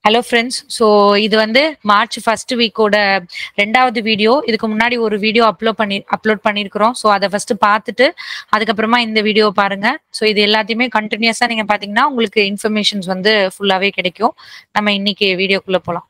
Hello friends so இது வந்து March first வீக்கோட ரெண்டாவது வீடியோ இதுக்கு முன்னாடி ஒரு வீடியோ அப்லோட் பண்ணி அப்லோட் பண்ணியிருக்கிறோம் ஸோ அதை ஃபர்ஸ்ட் பார்த்துட்டு அதுக்கப்புறமா இந்த வீடியோ பாருங்க ஸோ இது எல்லாத்தையுமே கண்டினியூஸாக நீங்கள் பார்த்தீங்கன்னா உங்களுக்கு இன்ஃபர்மேஷன்ஸ் வந்து ஃபுல்லாகவே கிடைக்கும் நம்ம இன்னைக்கு வீடியோக்குள்ளே போகலாம்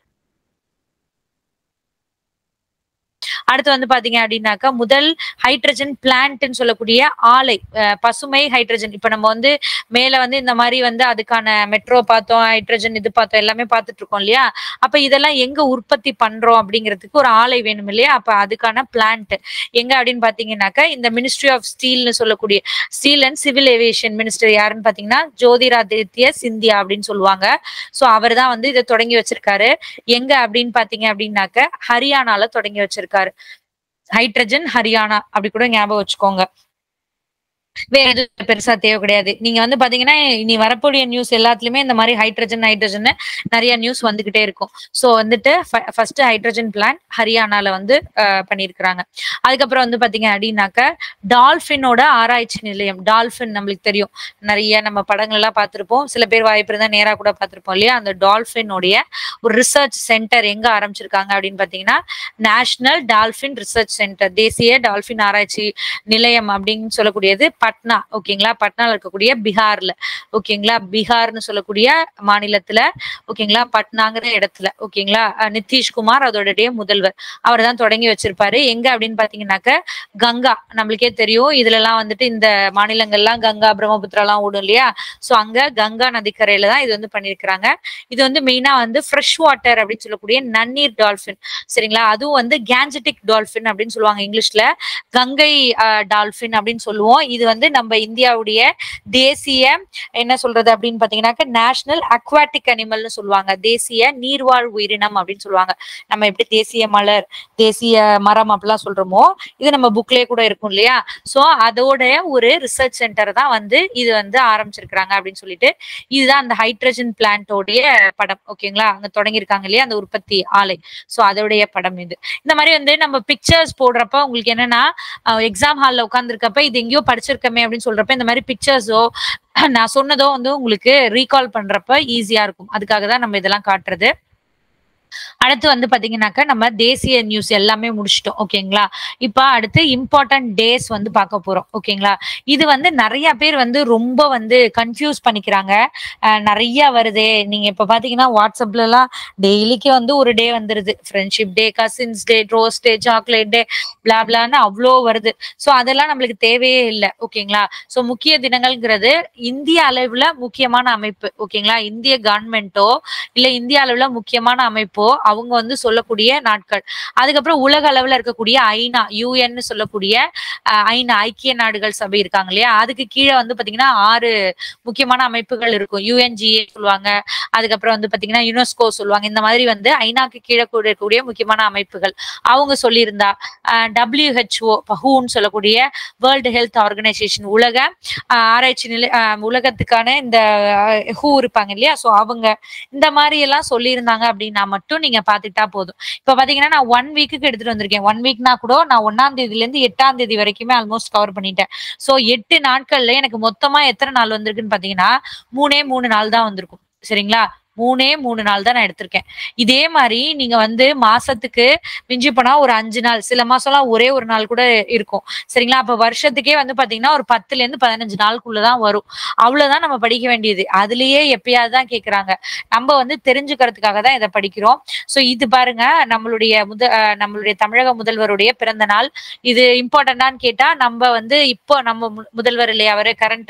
அடுத்து வந்து பாத்தீங்க அப்படின்னாக்கா முதல் ஹைட்ரஜன் பிளான்ட்னு சொல்லக்கூடிய ஆலை அஹ் பசுமை ஹைட்ரஜன் இப்ப நம்ம வந்து மேல வந்து இந்த மாதிரி வந்து அதுக்கான மெட்ரோ பார்த்தோம் ஹைட்ரஜன் இது பார்த்தோம் எல்லாமே பார்த்துட்டு இருக்கோம் இல்லையா அப்ப இதெல்லாம் எங்க உற்பத்தி பண்றோம் அப்படிங்கிறதுக்கு ஒரு ஆலை வேணும் இல்லையா அப்ப அதுக்கான பிளான்ட் எங்க அப்படின்னு பாத்தீங்கன்னாக்கா இந்த மினிஸ்ட்ரி ஆஃப் ஸ்டீல்னு சொல்லக்கூடிய steel and civil aviation minister யாருன்னு பாத்தீங்கன்னா ஜோதிராதித்ய சிந்தியா அப்படின்னு சொல்லுவாங்க சோ அவர் தான் வந்து இதை தொடங்கி வச்சிருக்காரு எங்க அப்படின்னு பாத்தீங்க அப்படின்னாக்க ஹரியானால தொடங்கி வச்சிருக்காரு ஹைட்ரஜன் ஹரியானா அப்படி கூட ஞாபகம் வச்சுக்கோங்க வேற எதுவும் பெருசா தேவை கிடையாது நீங்க வந்து பாத்தீங்கன்னா இனி வரக்கூடிய நியூஸ் எல்லாத்துலயுமே இந்த மாதிரி ஹைட்ரஜன் ஹைட்ரஜன் நிறைய நியூஸ் வந்துகிட்டே இருக்கும் சோ வந்துட்டு ஃபர்ஸ்ட் ஹைட்ரஜன் பிளான் ஹரியானால வந்து அஹ், பண்ணியிருக்கிறாங்க அதுக்கப்புறம் வந்து பாத்தீங்க அப்படின்னாக்க டால்பினோட ஆராய்ச்சி நிலையம் டால்பின் நம்மளுக்கு தெரியும் நிறைய நம்ம படங்கள் எல்லாம் பார்த்திருப்போம் சில பேர் வாய்ப்பு இருந்தா நேரா கூட பார்த்திருப்போம் இல்லையா அந்த டால்பினுடைய ஒரு ரிசர்ச் சென்டர் எங்க ஆரம்பிச்சிருக்காங்க அப்படின்னு பாத்தீங்கன்னா நேஷனல் டால்பின் ரிசர்ச் சென்டர் தேசிய டால்பின் ஆராய்ச்சி நிலையம் அப்படின்னு சொல்லக்கூடியது பட்னா ஓகேங்களா பட்னால இருக்கக்கூடிய பீகார்ல ஓகேங்களா பீகார்னு சொல்லக்கூடிய மாநிலத்துல ஓகேங்களா பட்னாங்கிற இடத்துல ஓகேங்களா அஹ் நிதிஷ்குமார் அதோடைய முதல்வர் அவர் தான் தொடங்கி வச்சிருப்பாரு எங்க அப்படின்னு பாத்தீங்கன்னாக்க கங்கா நம்மளுக்கே தெரியும் இதுல எல்லாம் வந்துட்டு இந்த மாநிலங்கள்லாம் கங்கா பிரம்மபுத்திரா எல்லாம் ஓடும் இல்லையா சோ அங்க கங்கா நதிக்கரையில தான் இது வந்து பண்ணிருக்கிறாங்க இது வந்து மெயினா வந்து ஃப்ரெஷ் வாட்டர் அப்படின்னு சொல்லக்கூடிய நன்னீர் டால்பின் சரிங்களா அதுவும் வந்து கேஞ்சட்டிக் டால்பின் அப்படின்னு சொல்லுவாங்க இங்கிலீஷ்ல கங்கை டால்பின் அப்படின்னு சொல்லுவோம் இது வந்து நம்ம இந்தியாவுடைய தேசிய என்ன சொல்றது அப்படின்னு பாத்தீங்கன்னாக்க நேஷனல் அக்வாட்டிக் அனிமல்னு சொல்லுவாங்க தேசிய நீர்வாழ் உயிரினம் அப்படின்னு சொல்லுவாங்க நம்ம எப்படி தேசிய மலர் தேசிய மரம் அப்படிலாம் சொல்றோமோ இது நம்ம புக்லயே கூட இருக்கும் இல்லையா சோ அதோட ஒரு ரிசர்ச் சென்டர் தான் வந்து இது வந்து ஆரம்பிச்சிருக்கிறாங்க அப்படின்னு சொல்லிட்டு இதுதான் அந்த ஹைட்ரஜன் பிளான்ட்டோடைய படம் ஓகேங்களா அங்க தொடங்கியிருக்காங்க இல்லையா அந்த உற்பத்தி ஆலை சோ அதோடைய படம் இது இந்த மாதிரி வந்து நம்ம பிக்சர்ஸ் போடுறப்ப உங்களுக்கு என்னன்னா எக்ஸாம் ஹால்ல உட்காந்துருக்கப்ப இது எங்கேயோ படிச்சிருக்கமே அப்படின்னு சொல்றப்ப இந்த மாதிரி பிக்சர்ஸோ நான் சொன்னதோ வந்து உங்களுக்கு ரீகால் பண்றப்ப ஈஸியா இருக்கும் அதுக்காக தான் நம்ம இதெல்லாம் காட்டுறது அடுத்து வந்து பாத்தீங்கன்னாக்கா நம்ம தேசிய நியூஸ் எல்லாமே முடிச்சிட்டோம் ஓகேங்களா இப்ப அடுத்து இம்பார்ட்டன்ட் டேஸ் வந்து பார்க்க போறோம் ஓகேங்களா இது வந்து நிறைய பேர் வந்து ரொம்ப வந்து கன்ஃபியூஸ் பண்ணிக்கிறாங்க அஹ் நிறைய வருதே நீங்க இப்ப பாத்தீங்கன்னா வாட்ஸ்அப்ல எல்லாம் டெய்லிக்கு வந்து ஒரு டே வந்துருது friendship day cousins day rose day chocolate day பிளாப்லான்னு அவ்வளோ வருது ஸோ அதெல்லாம் நம்மளுக்கு தேவையே இல்லை ஓகேங்களா ஸோ முக்கிய தினங்கள்ங்கிறது இந்திய அளவுல முக்கியமான அமைப்பு ஓகேங்களா இந்திய கவர்மெண்ட்டோ இல்ல இந்திய அளவுல முக்கியமான அமைப்போ அவங்க வந்து சொல்லக்கூடிய நாட்கள் அதுக்கப்புறம் உலக அளவுல இருக்கக்கூடிய ஐநா யூஎன்னு சொல்லக்கூடிய அஹ், ஐநா ஐக்கிய நாடுகள் சபை இருக்காங்க இல்லையா அதுக்கு கீழே வந்து பாத்தீங்கன்னா ஆறு முக்கியமான அமைப்புகள் இருக்கும் யூஎன்ஜிஏ சொல்லுவாங்க அதுக்கப்புறம் வந்து பாத்தீங்கன்னா யுனெஸ்கோ சொல்லுவாங்க இந்த மாதிரி வந்து ஐநாக்கு கீழே கூட இருக்கக்கூடிய முக்கியமான அமைப்புகள் அவங்க சொல்லியிருந்தா டபிள்யூஹெச்ஓ ஹூன்னு சொல்லக்கூடிய வேர்ல்டு ஹெல்த் ஆர்கனைசேஷன் உலக அஹ், ஆராய்ச்சி நிலை அஹ், உலகத்துக்கான இந்த ஹூ இருப்பாங்க இல்லையா சோ அவங்க இந்த மாதிரி எல்லாம் சொல்லியிருந்தாங்க அப்படின்னா மட்டும் நீங்க பாத்துட்டா போதும் இப்ப பாத்தீங்கன்னா நான் ஒன் வீக்குக்கு எடுத்துட்டு வந்திருக்கேன் ஒன் வீக்னா கூட நான் ஒன்னாம் தேதியில இருந்து எட்டாம் தேதி வரைக்குமே ஆல்மோஸ்ட் கவர் பண்ணிட்டேன் சோ எட்டு நாட்கள்ல எனக்கு மொத்தமா எத்தனை நாள் வந்திருக்குன்னு பாத்தீங்கன்னா மூணே மூணு நாள் தான் வந்திருக்கும் சரிங்களா மூணே மூணு நாள் தான் நான் எடுத்திருக்கேன் இதே மாதிரி நீங்க வந்து மாசத்துக்கு மிஞ்சி போனா ஒரு அஞ்சு நாள் சில மாசம்லாம் ஒரே ஒரு நாள் கூட இருக்கும் சரிங்களா அப்ப வருஷத்துக்கே வந்து பாத்தீங்கன்னா ஒரு பத்துல இருந்து பதினஞ்சு நாளுக்குள்ளதான் வரும் அவ்வளவுதான் நம்ம படிக்க வேண்டியது அதுலயே எப்பயாவது தான் கேக்குறாங்க நம்ம வந்து தெரிஞ்சுக்கிறதுக்காக தான் இதை படிக்கிறோம் சோ இது பாருங்க நம்மளுடைய முத அஹ் நம்மளுடைய தமிழக முதல்வருடைய பிறந்த நாள் இது இம்பார்ட்டன்டான்னு கேட்டா நம்ம வந்து இப்போ நம்ம மு- முதல்வர் இல்லையா அவரு கரண்ட்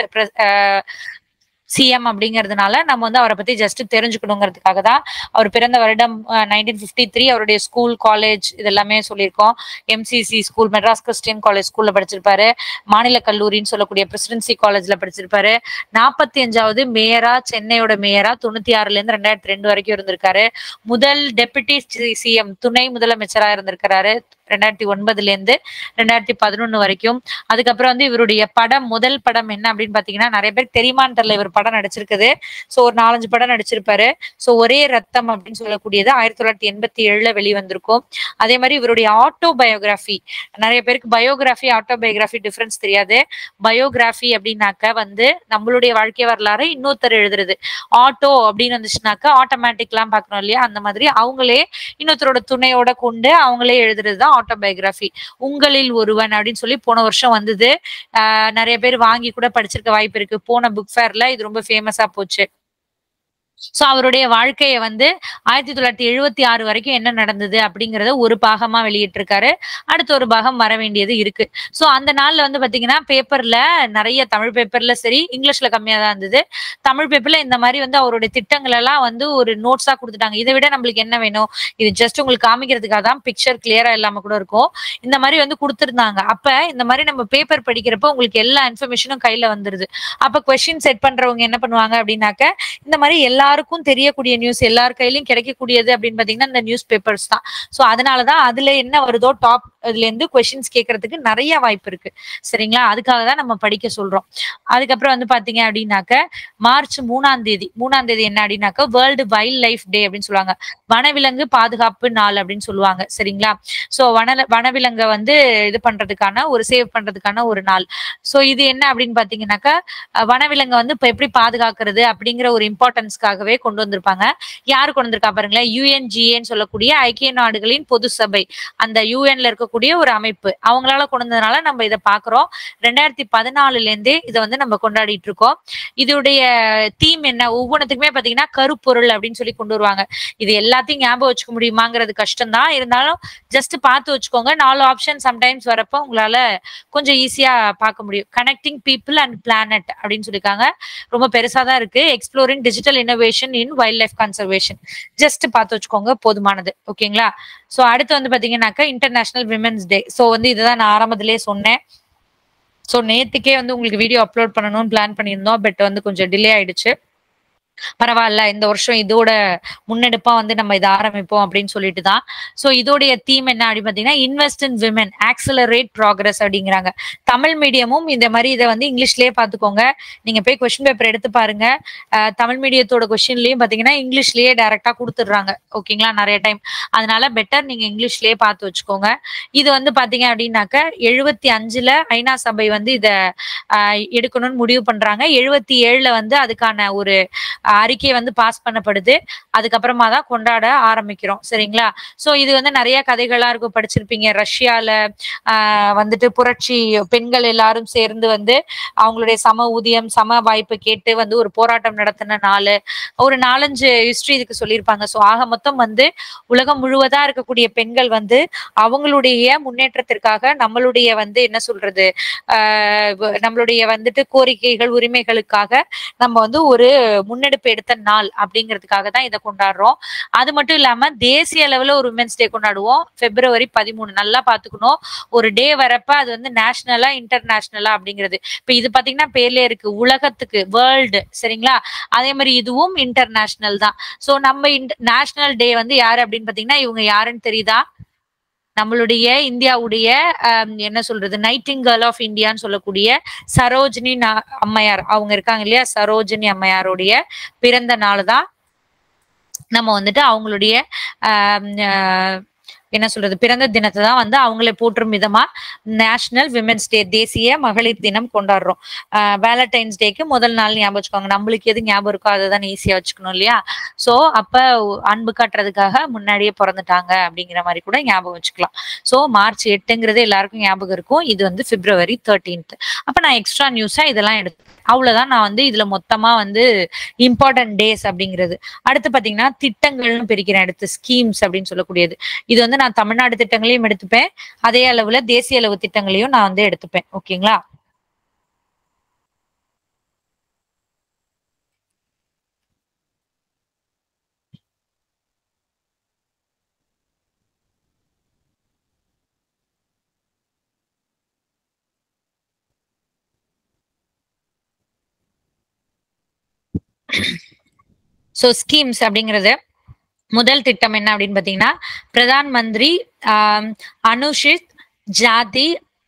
சிஎம் அப்படிங்கிறதுனால நம்ம வந்து அவரை பத்தி ஜஸ்ட் தெரிஞ்சுக்கணுங்கிறதுக்காக தான் அவர் பிறந்த வருடம் நைன்டீன் பிப்டி த்ரீ அவருடைய ஸ்கூல் காலேஜ் இதெல்லாமே சொல்லியிருக்கோம் MCC school Madras Christian college ஸ்கூல்ல படிச்சிருப்பாரு மாநில கல்லூரின்னு சொல்லக்கூடிய பிரசிடென்சி காலேஜ்ல படிச்சிருப்பாரு நாற்பத்தி அஞ்சாவது மேயரா சென்னையோட மேயரா தொண்ணூத்தி ஆறுல இருந்து ரெண்டாயிரத்தி ரெண்டு வரைக்கும் இருந்திருக்காரு முதல் டெபுட்டி சிஎம் துணை முதலமைச்சரா இருந்திருக்கிறாரு ரெண்டாயிரத்தி ஒன்பதுல இருந்து ரெண்டாயிரத்தி பதினொன்னு வரைக்கும் அதுக்கப்புறம் வந்து இவருடைய படம் முதல் படம் என்ன அப்படின்னு பாத்தீங்கன்னா நிறைய பேர் தெரியுமான்னு தெரியல இவர் படம் படம் நடிச்சிருக்குது சோ ஒரு நாலஞ்சு படம் நடிச்சிருப்பாரு சோ ஒரே ரத்தம் அப்படின்னு சொல்லக்கூடியது ஆயிரத்தி தொள்ளாயிரத்தி எண்பத்தி ஏழுல வெளிவந்திருக்கும் அதே மாதிரி இவருடைய ஆட்டோ பயோகிராஃபி நிறைய பேருக்கு பயோகிராஃபி ஆட்டோ பயோகிராஃபி டிஃபரன்ஸ் தெரியாது பயோகிராஃபி அப்படின்னாக்க வந்து நம்மளுடைய வாழ்க்கை வரலாறு இன்னொருத்தர் எழுதுறது ஆட்டோ அப்படின்னு வந்துச்சுனாக்க ஆட்டோமேட்டிக் எல்லாம் பாக்கணும் இல்லையா அந்த மாதிரி அவங்களே இன்னொருத்தரோட துணையோட கொண்டு அவங்களே எழுதுறது தான் ஆட்டோ பயோகிராஃபி உங்களில் ஒருவன் அப்படின்னு சொல்லி போன வருஷம் வந்தது ஆஹ் நிறைய பேர் வாங்கி கூட படிச்சிருக்க வாய்ப்பு இருக்கு போன புக் ஃபேர்ல இது ரொம்ப ஃபேமஸா போச்சு சோ அவருடைய வாழ்க்கைய வந்து ஆயிரத்தி தொள்ளாயிரத்தி எழுபத்தி ஆறு வரைக்கும் என்ன நடந்தது அப்படிங்கறத ஒரு பாகமா வெளியிட்டிருக்காரு அடுத்த ஒரு பாகம் வர வேண்டியது இருக்கு சோ அந்த நாள்ல வந்து பாத்தீங்கன்னா பேப்பர்ல நிறைய தமிழ் பேப்பர்ல சரி இங்கிலீஷ்ல கம்மியா தான் இருந்தது தமிழ் பேப்பர்ல இந்த மாதிரி வந்து அவருடைய திட்டங்கள் எல்லாம் வந்து ஒரு நோட்ஸா கொடுத்துட்டாங்க இதை விட நம்மளுக்கு என்ன வேணும் இது ஜஸ்ட் உங்களுக்கு காமிக்கிறதுக்காக தான் பிக்சர் கிளியரா இல்லாம கூட இருக்கும் இந்த மாதிரி வந்து கொடுத்துருந்தாங்க அப்ப இந்த மாதிரி நம்ம பேப்பர் படிக்கிறப்ப உங்களுக்கு எல்லா இன்ஃபர்மேஷனும் கையில வந்துருது அப்ப கொஸ்டின் செட் பண்றவங்க என்ன பண்ணுவாங்க அப்படின்னாக்க இந்த மாதிரி எல்லாருக்கும் தெரியக்கூடிய நியூஸ் எல்லார் கையிலயும் கிடைக்கக்கூடியது அப்படின்னு பாத்தீங்கன்னா இந்த நியூஸ் பேப்பர்ஸ் தான் சோ அதனாலதான் அதுல என்ன வருதோ டாப் அதுல இருந்து கொஸ்டின்ஸ் கேட்கறதுக்கு நிறைய வாய்ப்பு இருக்கு சரிங்களா அதுக்காக தான் நம்ம படிக்க சொல்றோம் அதுக்கப்புறம் வந்து பாத்தீங்க அப்படின்னாக்க மார்ச் மூணாம் தேதி மூணாம் தேதி என்ன அப்படின்னாக்க வேர்ல்டு வைல்ட் லைஃப் டே அப்படின்னு சொல்லுவாங்க வனவிலங்கு பாதுகாப்பு நாள் அப்படின்னு சொல்லுவாங்க சரிங்களா சோ வன வனவிலங்கை வந்து இது பண்றதுக்கான ஒரு சேவ் பண்றதுக்கான ஒரு நாள் சோ இது என்ன அப்படின்னு பாத்தீங்கன்னாக்கா அஹ் வனவிலங்கை வந்து இப்ப எப்படி பாதுகாக்கிறது அப்படிங்கிற ஒரு இம்பார்ட்டன்ஸ்க்காகவே கொண்டு வந்திருப்பாங்க யாரு கொண்டு வந்திருக்கா பாருங்களேன் யூஎன்ஜிஏன்னு சொல்லக்கூடிய ஐக்கிய நாடுகளின் பொது சபை அந்த யூஎன்ல இருக்கக்கூடிய ஒரு அமைப்பு அவங்களால கொண்டு வந்ததுனால நம்ம இதை பாக்குறோம் ரெண்டாயிரத்தி பதினாலுல இருந்தே இதை வந்து நம்ம கொண்டாடிட்டு இருக்கோம் இதோடைய தீம் என்ன ஒவ்வொன்றுத்துக்குமே பாத்தீங்கன்னா கருப்பொருள் அப்படின்னு சொல்லி கொண்டு வருவாங்க இது எல்லாத்தையும் ஞாபகம் வச்சுக்க முடியுமாங்கிறது கஷ்டம் தான் இருந்தாலும் ஜஸ்ட் பார்த்து வச்சுக்கோங்க நாலு ஆப்ஷன் சம்டைம்ஸ் வரப்போ உங்களால கொஞ்சம் ஈஸியா பார்க்க முடியும் கனெக்டிங் பீப்புள் அண்ட் பிளானட் அப்படின்னு சொல்லியிருக்காங்க ரொம்ப பெருசா தான் இருக்கு exploring digital innovation in wildlife conservation just பார்த்து வச்சுக்கோங்க போதுமானது ஓகேங்களா சோ அடுத்து வந்து பாத்தீங்கன்னாக்கா இன்டர்நேஷனல் விமென்ஸ் டே சோ வந்து இதுதான் நான் ஆரம்பத்திலே சொன்னேன் சோ நேத்துக்கே வந்து உங்களுக்கு வீடியோ அப்லோட் பண்ணணும்னு பிளான் பண்ணியிருந்தோம் பட் வந்து கொஞ்சம் டிலே ஆயிடுச்சு பரவாயில்ல இந்த வருஷம் இதோட முன்னெடுப்பா வந்து நம்ம இதை ஆரம்பிப்போம் அப்படின்னு சொல்லிட்டு தான் சோ இதோடைய தீம் என்ன அப்படின்னு பாத்தீங்கன்னா invest in women accelerate progress அப்படிங்கிறாங்க தமிழ் மீடியமும் இந்த மாதிரி இதை வந்து இங்கிலீஷ்லயே பாத்துக்கோங்க நீங்க போய் கொஸ்டின் பேப்பர் எடுத்து பாருங்க அஹ் தமிழ் மீடியத்தோட கொஸ்டின்லயும் பாத்தீங்கன்னா இங்கிலீஷ்லயே டைரக்டா கொடுத்துடுறாங்க ஓகேங்களா நிறைய டைம் அதனால பெட்டர் நீங்க இங்கிலீஷ்லயே பார்த்து வச்சுக்கோங்க இது வந்து பாத்தீங்க அப்படின்னாக்க எழுபத்தி அஞ்சுல ஐநா சபை வந்து இத ஆஹ் எடுக்கணும்னு முடிவு பண்றாங்க எழுபத்தி ஏழுல வந்து அதுக்கான ஒரு அறிக்கை வந்து பாஸ் பண்ணப்படுது அதுக்கப்புறமா தான் கொண்டாட ஆரம்பிக்கிறோம் சரிங்களா சோ இது வந்து நிறைய கதைகளா இருக்கும் படிச்சிருப்பீங்க ரஷ்யால ஆஹ் வந்துட்டு புரட்சி பெண்கள் எல்லாரும் சேர்ந்து வந்து அவங்களுடைய சம ஊதியம் சம வாய்ப்பு கேட்டு வந்து ஒரு போராட்டம் நடத்தின நாள் ஒரு நாலஞ்சு ஹிஸ்டரி இதுக்கு சொல்லியிருப்பாங்க சோ ஆக மொத்தம் வந்து உலகம் முழுவதா இருக்கக்கூடிய பெண்கள் வந்து அவங்களுடைய முன்னேற்றத்திற்காக நம்மளுடைய வந்து என்ன சொல்றது ஆஹ் வ- நம்மளுடைய வந்துட்டு கோரிக்கைகள் உரிமைகளுக்காக நம்ம வந்து ஒரு முன்னெடுப்பு எடுத்த நாள் அப்படிங்கிறதுக்காக தான் இதை கொண்டாடுறோம் அது மட்டும் இல்லாம தேசிய அளவுல ஒரு உமன்ஸ் டே கொண்டாடுவோம் பிப்ரவரி பதிமூணு நல்லா பாத்துக்கணும் ஒரு டே வரப்ப அது வந்து நேஷனலா இன்டர்நேஷனலா அப்படிங்கிறது இப்ப இது பாத்தீங்கன்னா பேர்லயே இருக்கு உலகத்துக்கு வேர்ல்டு சரிங்களா அதே மாதிரி இதுவும் இன்டர்நேஷனல் தான் சோ நம்ம நேஷனல் டே வந்து யாரு அப்படின்னு பாத்தீங்கன்னா இவங்க யாருன்னு தெரியுதா நம்மளுடைய இந்தியாவுடைய ஆம், என்ன சொல்றது நைட்டிங் கேர்ள் ஆஃப் இந்தியான்னு சொல்லக்கூடிய சரோஜினி நா- அம்மையார் அவங்க இருக்காங்க இல்லையா சரோஜினி அம்மையாருடைய பிறந்த நாள் தான் நம்ம வந்துட்டு அவங்களுடைய ஆம், ஆஹ், என்ன சொல்றது பிறந்த தினத்தை தான் வந்து அவங்களை போற்றும் விதமா நேஷனல் விமென்ஸ் டே தேசிய மகளிர் தினம் கொண்டாடுறோம் வேலண்டைன்ஸ் டேக்கு முதல் நாள் ஞாபகம் வச்சுக்கோங்க நம்மளுக்கு எது ஞாபகம் இருக்கோ அதை தான் ஈஸியா வச்சுக்கணும் இல்லையா சோ அப்ப அன்பு காட்டுறதுக்காக முன்னாடியே பிறந்துட்டாங்க அப்படிங்கிற மாதிரி கூட ஞாபகம் வச்சுக்கலாம் சோ மார்ச் எட்டுங்கிறது எல்லாருக்கும் ஞாபகம் இருக்கும் இது வந்து பிப்ரவரி தேர்ட்டீன்த் அப்ப நான் எக்ஸ்ட்ரா நியூஸா இதெல்லாம் எடுத்தேன் அவ்வளவுதான் நான் வந்து இதுல மொத்தமா வந்து இம்பார்ட்டன்ட் டேஸ் அப்படிங்கிறது அடுத்து பாத்தீங்கன்னா திட்டங்கள்னு பிரிக்கிறேன் அடுத்து ஸ்கீம்ஸ் அப்படின்னு சொல்லக்கூடியது இது வந்து நான் தமிழ்நாடு திட்டங்களையும் எடுத்துப்பேன் அதே அளவுல தேசிய அளவு திட்டங்களையும் நான் வந்து எடுத்துப்பேன் ஓகேங்களா சோ ஸ்கீம்ஸ் அப்படிங்கிறது முதல் திட்டம் என்ன அப்படின்னு பாத்தீங்கன்னா பிரதான் மந்திரி ஆம், அனுஷித் ஜாதி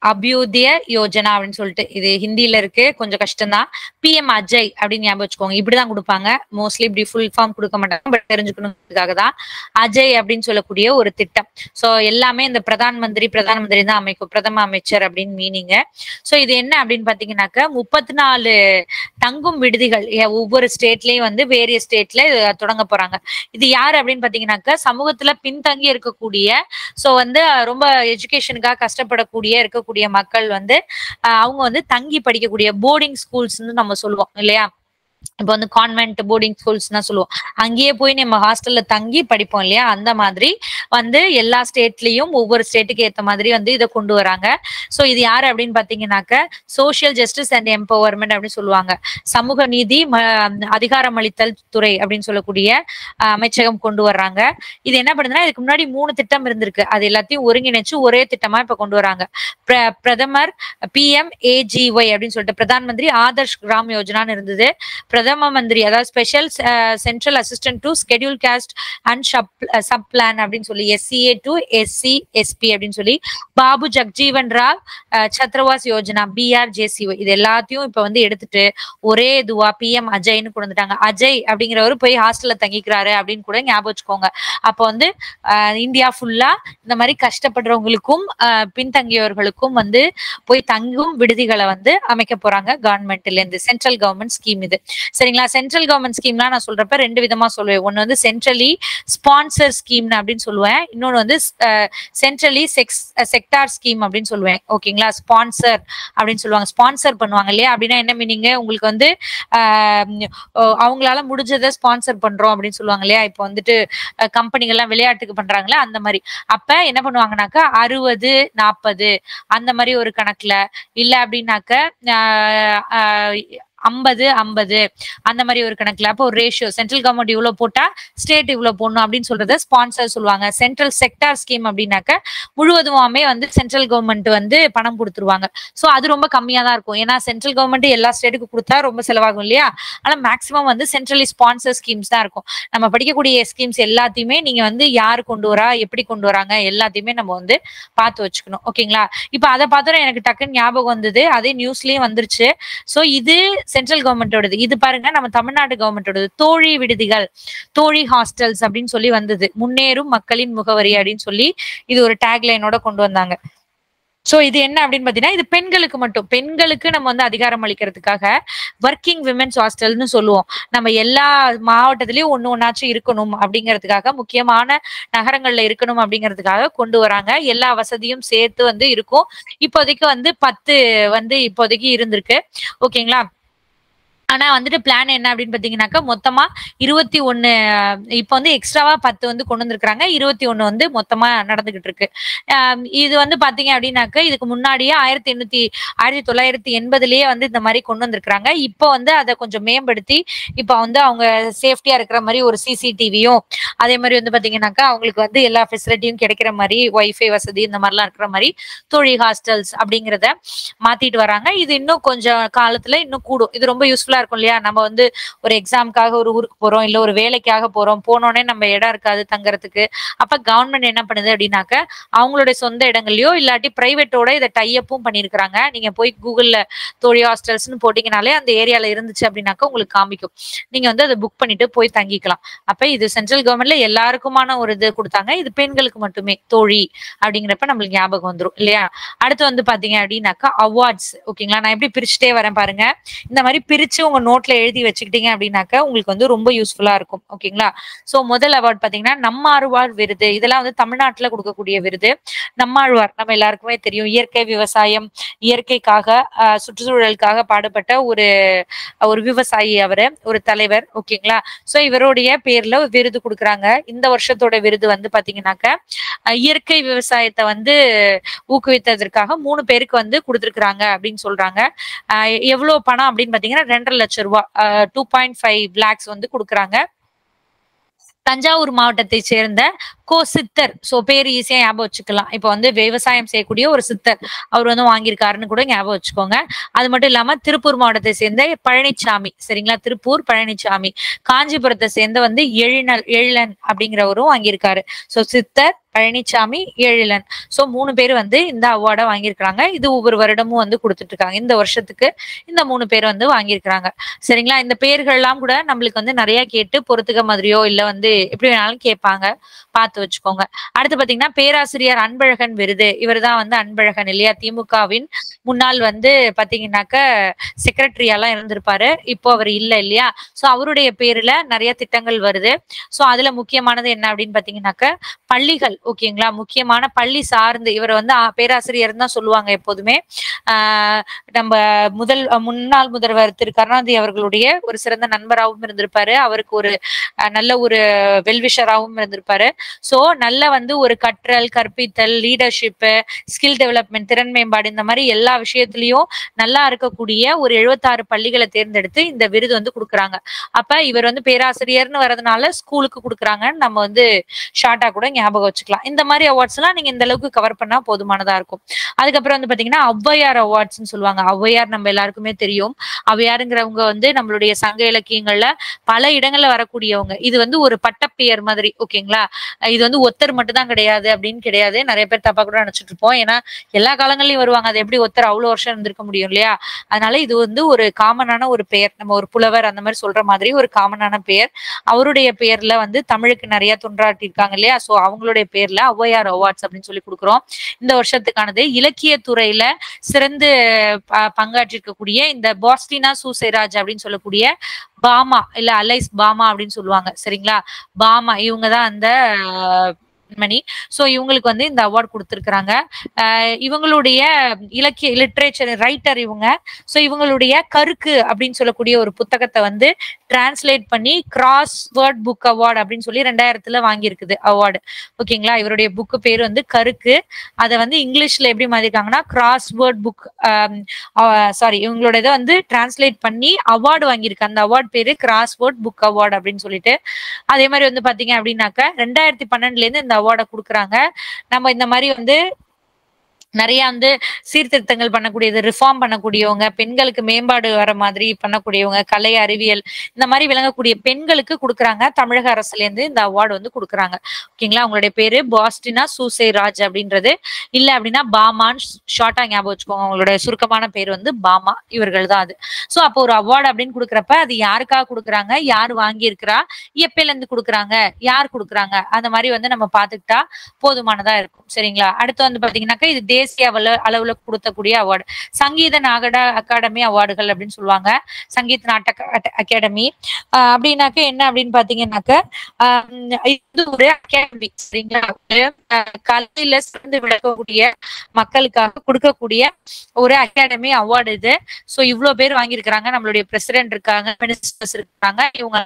அபியுதய யோஜனா அப்படின்னு சொல்லிட்டு இது ஹிந்தில இருக்கு கொஞ்சம் கஷ்டம்தான் பிஎம் அஜய் அப்படின்னு ஞாபகம் வச்சுக்கோங்க இப்படிதான் கொடுப்பாங்க மோஸ்ட்லி இப்படி ஃபுல் ஃபார்ம் கொடுக்க மாட்டாங்க பட் தெரிஞ்சுக்கணுங்கிறதுக்காக தான் அஜய் அப்படின்னு சொல்லக்கூடிய ஒரு திட்டம் சோ எல்லாமே இந்த பிரதான் மந்திரி பிரதான் மந்திரி தான் அமைக்கும் பிரதம அமைச்சர் அப்படின்னு மீனிங்க சோ இது என்ன அப்படின்னு பாத்தீங்கன்னாக்க முப்பத்தி நாலு தங்கும் விடுதிகள் ஏ- ஒவ்வொரு ஸ்டேட்லயும் வந்து வேரிய ஸ்டேட்ல தொடங்க போறாங்க இது யாரு அப்படின்னு பாத்தீங்கன்னாக்க சமூகத்துல பின்தங்கி இருக்கக்கூடிய சோ வந்து ரொம்ப எஜுகேஷனுக்காக கஷ்டப்படக்கூடிய இருக்கக்கூடிய மக்கள் வந்து அஹ், அவங்க வந்து தங்கி படிக்கக்கூடிய போர்டிங் ஸ்கூல்ஸ்னு நம்ம சொல்லுவோம் இல்லையா இப்போ வந்து கான்வென்ட் போர்டிங் ஸ்கூல்ஸ் தான் சொல்லுவோம் அங்கேயே போய் நம்ம ஹாஸ்டல்ல தங்கி படிப்போம் இல்லையா அந்த மாதிரி வந்து எல்லா ஸ்டேட்லயும் ஒவ்வொரு ஸ்டேட்டுக்கு ஏத்த மாதிரி வந்து இதை கொண்டு வராங்க சோ இது யாரு அப்படின்னு பாத்தீங்கன்னாக்க சோஷியல் ஜஸ்டிஸ் அண்ட் எம்பவர்மெண்ட் அப்படின்னு சொல்லுவாங்க சமூக நீதி ம- அதிகாரமளித்தல் துறை அப்படின்னு சொல்லக்கூடிய அஹ், அமைச்சகம் கொண்டு வர்றாங்க இது என்ன பண்ணுதுன்னா இதுக்கு முன்னாடி மூணு திட்டம் இருந்திருக்கு அது எல்லாத்தையும் ஒருங்கிணைச்சு ஒரே திட்டமா இப்ப கொண்டு வராங்க பிர- பிரதமர் பிஎம் ஏஜிஒய் அப்படின்னு சொல்லிட்டு பிரதான் மந்திரி ஆதர்ஷ் கிராம் யோஜனான்னு இருந்தது பிரதம மந்திரி அதாவது special central assistance to schedule caste and sub plan அப்படின்னு சொல்லி எஸ்சிஏ டு எஸ்சி எஸ்பி அப்படின்னு சொல்லி பாபு ஜக்ஜீவன் ராவ் அஹ், சத்ரவாஸ் யோஜனா பிஆர் ஜேசிஒய் இது எல்லாத்தையும் இப்ப வந்து எடுத்துட்டு ஒரே இதுவா பிஎம் அஜய்னு கொண்டு வந்துட்டாங்க அஜய் அப்படிங்கிறவர் போய் ஹாஸ்டல்ல தங்கிக்கிறாரு அப்படின்னு கூட ஞாபகம் வச்சுக்கோங்க அப்போ வந்து அஹ், இந்தியா ஃபுல்லா இந்த மாதிரி கஷ்டப்படுறவங்களுக்கும் அஹ், பின்தங்கியவர்களுக்கும் வந்து போய் தங்கும் விடுதிகளை வந்து அமைக்க போறாங்க கவர்மெண்ட்ல இருந்து சென்ட்ரல் கவர்மெண்ட் ஸ்கீம் இது சரிங்களா சென்ட்ரல் கவர்மெண்ட் ஸ்கீம்லாம் நான் சொல்றப்ப ரெண்டு விதமா சொல்லுவேன் ஒன்னு வந்து சென்ட்ரலி ஸ்பான்சர் ஸ்கீம் அப்படின்னு சொல்லுவேன் இன்னொன்னு வந்து சென்ட்ரலி செக்ஸ் செக்டார் ஸ்கீம் அப்படின்னு சொல்லுவேன் ஓகேங்களா ஸ்பான்சர் அப்படின்னு சொல்லுவாங்க ஸ்பான்சர் பண்ணுவாங்க இல்லையா அப்படின்னா என்ன மீனிங் உங்களுக்கு வந்து ஆஹ் உம் அவங்களால முடிஞ்சதை ஸ்பான்சர் பண்றோம் அப்படின்னு சொல்லுவாங்க இல்லையா இப்போ வந்துட்டு கம்பெனிகள்லாம் விளையாட்டுக்கு பண்றாங்களே அந்த மாதிரி அப்ப என்ன பண்ணுவாங்கனாக்கா அறுபது நாற்பது அந்த மாதிரி ஒரு கணக்குல இல்ல அப்படின்னாக்க ஆஹ் ஆஹ் ஐம்பது ஐம்பது அந்த மாதிரி ஒரு கணக்குல அப்போ ஒரு ரேஷியோ சென்ட்ரல் கவர்மெண்ட் இவ்வளவு போட்டா ஸ்டேட் இவ்வளவு போடணும் அப்படின்னு சொல்றத ஸ்பான்சர் சொல்லுவாங்க சென்ட்ரல் செக்டார் ஸ்கீம் அப்படின்னாக்க முழுவதுமாமே வந்து சென்ட்ரல் கவர்மெண்ட் வந்து பணம் கொடுத்துருவாங்க சோ அது ரொம்ப கம்மியா தான் இருக்கும் ஏன்னா சென்ட்ரல் கவர்மெண்ட் எல்லா ஸ்டேட்டுக்கு கொடுத்தா ரொம்ப செலவாகும் இல்லையா ஆனா மேக்ஸிமம் வந்து சென்ட்ரலி ஸ்பான்சர் ஸ்கீம்ஸ் தான் இருக்கும் நம்ம படிக்கக்கூடிய ஸ்கீம்ஸ் எல்லாத்தையுமே நீங்க வந்து யாரு கொண்டு வரா எப்படி கொண்டு வராங்க எல்லாத்தையுமே நம்ம வந்து பார்த்து வச்சுக்கணும் ஓகேங்களா இப்ப அதை பார்த்தோம் எனக்கு டக்குன்னு ஞாபகம் வந்தது அதே நியூஸ்லயும் வந்துருச்சு சோ இது சென்ட்ரல் கவர்மெண்டோடது இது பாருங்க நம்ம தமிழ்நாடு கவர்மெண்டோடது தோழி விடுதிகள் தோழி ஹாஸ்டல்ஸ் அப்படின்னு சொல்லி வந்தது முன்னேறும் மக்களின் முகவரி அப்படின்னு சொல்லி இது ஒரு டேக்லைனோட கொண்டு வந்தாங்க சோ இது என்ன அப்படின்னு பாத்தீங்கன்னா இது பெண்களுக்கு மட்டும் பெண்களுக்கு நம்ம வந்து அதிகாரம் அளிக்கிறதுக்காக ஒர்க்கிங் விமென்ஸ் ஹாஸ்டல்னு சொல்லுவோம் நம்ம எல்லா மாவட்டத்திலயும் ஒண்ணு ஒன்னாச்சும் இருக்கணும் அப்படிங்கிறதுக்காக முக்கியமான நகரங்கள்ல இருக்கணும் அப்படிங்கிறதுக்காக கொண்டு வராங்க எல்லா வசதியும் சேர்த்து வந்து இருக்கும் இப்போதைக்கு வந்து பத்து வந்து இப்போதைக்கு இருந்திருக்கு ஓகேங்களா ஆனா வந்துட்டு பிளான் என்ன அப்படின்னு பாத்தீங்கன்னாக்கா மொத்தமா இருபத்தி ஒண்ணு இப்ப வந்து எக்ஸ்ட்ராவா பத்து வந்து கொண்டு வந்திருக்காங்க இருபத்தி ஒண்ணு வந்து மொத்தமா நடந்துகிட்டு இருக்கு ஆஹ் இது வந்து பாத்தீங்க அப்படின்னாக்க இதுக்கு முன்னாடியே ஆயிரத்தி எண்ணூத்தி ஆயிரத்தி தொள்ளாயிரத்தி எண்பதுலயே வந்து இந்த மாதிரி கொண்டு வந்திருக்காங்க இப்போ வந்து அதை கொஞ்சம் மேம்படுத்தி இப்ப வந்து அவங்க சேஃப்டியா இருக்கிற மாதிரி ஒரு சிசிடிவியும் அதே மாதிரி வந்து பாத்தீங்கன்னாக்கா அவங்களுக்கு வந்து எல்லா ஃபெசிலிட்டியும் கிடைக்கிற மாதிரி ஒய்ஃபை வசதி இந்த மாதிரிலாம் இருக்கிற மாதிரி தோழி ஹாஸ்டல்ஸ் அப்படிங்கிறத மாத்திட்டு வராங்க இது இன்னும் கொஞ்சம் காலத்துல இன்னும் கூடும் இது ரொம்ப யூஸ்ஃபுல்லா இருக்கும் இல்லையா நம்ம வந்து ஒரு எக்ஸாமுக்காக ஒரு ஊருக்கு போறோம் இல்ல ஒரு வேலைக்காக போறோம் போனோடனே நம்ம இடம் இருக்காது தங்கறதுக்கு அப்ப கவர்மெண்ட் என்ன பண்ணுது அப்படின்னாக்க அவங்களுடைய சொந்த இடங்கள்லயோ இல்லாட்டி பிரைவேட்டோட இதை டைஅப்பும் பண்ணிருக்காங்க நீங்க போய் கூகுள்ல தோழி ஹாஸ்டல்ஸ்னு போட்டீங்கனாலே அந்த ஏரியால இருந்துச்சு அப்படின்னாக்க உங்களுக்கு காமிக்கும் நீங்க வந்து அதை புக் பண்ணிட்டு போய் தங்கிக்கலாம் அப்ப இது சென்ட்ரல் கவர்மெண்ட்ல எல்லாருக்குமான ஒரு இது கொடுத்தாங்க இது பெண்களுக்கு மட்டுமே தோழி அப்படிங்கிறப்ப நம்மளுக்கு ஞாபகம் வந்துரும் இல்லையா அடுத்து வந்து பாத்தீங்க அப்படின்னாக்கா அவார்ட்ஸ் ஓகேங்களா நான் எப்படி பிரிச்சுட்டே வரேன் பாருங்க இந்த மாதிரி பிரிச்சு உங்க நோட்ல எழுதி வச்சுக்கிட்டீங்க அப்படின்னாக்க உங்களுக்கு வந்து ரொம்ப யூஸ்ஃபுல்லா இருக்கும் ஓகேங்களா சோ முதல் அவார்ட் பாத்தீங்கன்னா நம்மாழ்வார் விருது இதெல்லாம் வந்து தமிழ்நாட்டுல கொடுக்கக்கூடிய விருது நம்மாழ்வார் நம்ம எல்லாருக்குமே தெரியும் இயற்கை விவசாயம் இயற்கைக்காக ஆஹ், சுற்றுச்சூழலுக்காக பாடுபட்ட ஒரு ஒரு விவசாயி அவரு ஒரு தலைவர் ஓகேங்களா சோ இவருடைய பேர்ல ஒரு விருது கொடுக்குறாங்க இந்த வருஷத்தோட விருது வந்து பாத்தீங்கன்னாக்க அஹ், இயற்கை விவசாயத்தை வந்து ஊக்குவித்ததற்காக மூணு பேருக்கு வந்து கொடுத்துருக்காங்க அப்படின்னு சொல்றாங்க ஆஹ் எவ்வளவு பணம் அப்படின்னு பாத்தீங்கன்னா ரெண்டரை லட்சம் ரூபாய் டூ பாயிண்ட் ஃபைவ் லேக்ஸ் வந்து கொடுக்குறாங்க தஞ்சாவூர் மாவட்டத்தை சேர்ந்த கோ சித்தர் சோ பேர் ஈஸியா ஞாபகம் வச்சுக்கலாம் இப்ப வந்து விவசாயம் செய்யக்கூடிய ஒரு சித்தர் அவர் வந்து வாங்கியிருக்காருன்னு கூட ஞாபகம் வச்சுக்கோங்க அது மட்டும் இல்லாம திருப்பூர் மாவட்டத்தை சேர்ந்த பழனிசாமி சரிங்களா திருப்பூர் பழனிசாமி காஞ்சிபுரத்தை சேர்ந்த வந்து எழினல் எழிலன் அப்படிங்கிறவரும் வாங்கியிருக்காரு சோ சித்தர் பழனிசாமி எழிலன் சோ மூணு பேர் வந்து இந்த அவார்டை வாங்கியிருக்கிறாங்க இது ஒவ்வொரு வருடமும் வந்து கொடுத்துட்டு இருக்காங்க இந்த வருஷத்துக்கு இந்த மூணு பேர் வந்து வாங்கியிருக்கிறாங்க சரிங்களா இந்த பேர்கள் எல்லாம் கூட நம்மளுக்கு வந்து நிறைய கேட்டு பொறுத்துக்க மாதிரியோ இல்ல வந்து எப்படி வேணாலும் கேட்பாங்க பார்த்து வச்சுக்கோங்க அடுத்து பாத்தீங்கன்னா பேராசிரியர் அன்பழகன் விருது இவர் தான் வந்து அன்பழகன் இல்லையா திமுகவின் முன்னாள் வந்து பாத்தீங்கன்னாக்க செக்ரட்டரியாலாம் இருந்திருப்பாரு இப்போ அவர் இல்ல இல்லையா சோ அவருடைய பேர்ல நிறைய திட்டங்கள் வருது சோ அதுல முக்கியமானது என்ன அப்படின்னு பாத்தீங்கன்னாக்க பள்ளிகள் ஓகேங்களா முக்கியமான பள்ளி சார்ந்து இவர் வந்து ஆ, பேராசிரியர் தான் சொல்லுவாங்க எப்போதுமே ஆஹ் நம்ம முதல் முன்னாள் முதல்வர் திரு கருணாநிதி அவர்களுடைய ஒரு சிறந்த நண்பராகவும் இருந்திருப்பாரு அவருக்கு ஒரு அஹ், நல்ல ஒரு வெல்விஷராகவும் இருந்திருப்பாரு சோ நல்ல வந்து ஒரு கற்றல் கற்பித்தல் லீடர்ஷிப் ஸ்கில் டெவலப்மெண்ட் திறன் மேம்பாடு இந்த மாதிரி எல்லா விஷயத்திலயும் நல்லா இருக்கக்கூடிய ஒரு எழுபத்தாறு பள்ளிகளை தேர்ந்தெடுத்து இந்த விருது வந்து கொடுக்குறாங்க அப்ப இவர் வந்து பேராசிரியர்னு வரதுனால ஸ்கூலுக்கு கொடுக்குறாங்கன்னு நம்ம வந்து ஷார்ட்டா கூட ஞாபகம் வச்சுக்கலாம் இந்த மாதிரி அவார்ட்ஸ் எல்லாம் நீங்க இந்த அளவுக்கு கவர் பண்ணா போதுமானதா இருக்கும் அதுக்கப்புறம் வந்து பாத்தீங்கன்னா ஔவையார் அவார்ட்ஸ்னு சொல்லுவாங்க ஔவையார் நம்ம எல்லாருக்குமே தெரியும் ஔவையாருங்கிறவங்க வந்து நம்மளுடைய சங்க இலக்கியங்கள்ல பல இடங்கள்ல வரக்கூடியவங்க இது வந்து ஒரு பட்டப்பெயர் மாதிரி ஓகேங்களா அஹ் இது வந்து ஒத்தர் மட்டும் தான் கிடையாது அப்படின்னு கிடையாது நிறைய பேர் தப்பா கூட நினைச்சிட்டு இருப்போம் ஏன்னா எல்லா காலங்கள்லயும் வருவாங்க அது எப்படி ஒருத்தர் அவ்வளவு வருஷம் இருந்திருக்க முடியும் இல்லையா அதனால இது வந்து ஒரு காமனான ஒரு பெயர் நம்ம ஒரு புலவர் அந்த மாதிரி சொல்ற மாதிரி ஒரு காமனான பெயர் அவருடைய பேர்ல வந்து தமிழுக்கு நிறைய தொண்டாட்டி இருக்காங்க இல்லையா சோ அவங்களுடைய பேர்ல ஔவையார் அவார்ட்ஸ் அப்படின்னு சொல்லி கொடுக்குறோம் இந்த வருஷத்துக்கானது இலக்கிய துறையில சிறந்து ப- பங்காற்றிருக்கக்கூடிய இந்த பாஸ்டினா சூசைராஜ் அப்படின்னு சொல்லக்கூடிய பாமா இல்ல அலைஸ் பாமா அப்படின்னு சொல்லுவாங்க சரிங்களா பாமா இவங்க தான் அந்த அஹ், மணி சோ இவங்களுக்கு வந்து இந்த அவார்ட் கொடுத்திருக்கிறாங்க அஹ் இவங்களுடைய இலக்கிய லிட்ரேச்சர் ரைட்டர் இவங்க சோ இவங்களுடைய கருக்கு அப்படின்னு சொல்லக்கூடிய ஒரு புத்தகத்தை வந்து டிரான்ஸ்லேட் பண்ணி கிராஸ் வேர்ட் புக் அவார்டு அப்படின்னு சொல்லி ரெண்டாயிரத்துல வாங்கியிருக்குது அவார்டு ஓகேங்களா இவருடைய புக்கு பேர் வந்து கருக்கு அதை வந்து இங்கிலீஷ்ல எப்படி மாத்திருக்காங்கன்னா கிராஸ் வேர்ட் புக் சாரி இவங்களோட இதை வந்து டிரான்ஸ்லேட் பண்ணி அவார்டு வாங்கியிருக்கு அந்த அவார்ட் பேரு கிராஸ் வேர்ட் புக் அவார்டு அப்படின்னு சொல்லிட்டு அதே மாதிரி வந்து பாத்தீங்க அப்படின்னாக்க ரெண்டாயிரத்தி பன்னெண்டுல இருந்து இந்த அவார்டை கொடுக்குறாங்க நம்ம இந்த மாதிரி வந்து நிறைய வந்து சீர்திருத்தங்கள் பண்ணக்கூடியது ரிஃபார்ம் பண்ணக்கூடியவங்க பெண்களுக்கு மேம்பாடு வர மாதிரி பண்ணக்கூடியவங்க கலை அறிவியல் இந்த மாதிரி விளங்கக்கூடிய பெண்களுக்கு கொடுக்குறாங்க தமிழக அரசுல இருந்து இந்த அவார்டு வந்து கொடுக்குறாங்க ஓகேங்களா அவங்களுடைய பேரு பாஸ்டினா சூசை ராஜ் அப்படின்றது இல்ல அப்படின்னா பாமான்னு ஷார்ட்டா ஞாபகம் வச்சுக்கோங்க அவங்களுடைய சுருக்கமான பேர் வந்து பாமா இவர்கள் தான் அது சோ அப்போ ஒரு அவார்டு அப்படின்னு கொடுக்குறப்ப அது யாருக்காக கொடுக்குறாங்க யார் வாங்கியிருக்கிறா எப்பல இருந்து கொடுக்குறாங்க யார் கொடுக்குறாங்க அந்த மாதிரி வந்து நம்ம பாத்துக்கிட்டா போதுமானதா இருக்கும் சரிங்களா அடுத்து வந்து பாத்தீங்கன்னாக்கா இது தேசிய அளவுல அளவுல கொடுத்தக்கூடிய அவார்டு சங்கீத நாகட அகாடமி அவார்டுகள் அப்படின்னு சொல்லுவாங்க சங்கீத் நாட்டக அட்ட- அகாடமி ஆஹ் அப்படின்னாக்க என்ன அப்படின்னு பாத்தீங்கன்னாக்க ஆஹ் இது ஒரு அகாடமி சரிங்களா ஒரு, ஆஹ் கலையில சிறந்து விளக்கக்கூடிய மக்களுக்காக கொடுக்கக்கூடிய ஒரு அகாடமி அவார்டு இது சோ இவ்வளவு பேர் வாங்கியிருக்கிறாங்க நம்மளுடைய பிரசிடென்ட் இருக்காங்க மினிஸ்டர்ஸ் இருக்காங்க இவங்க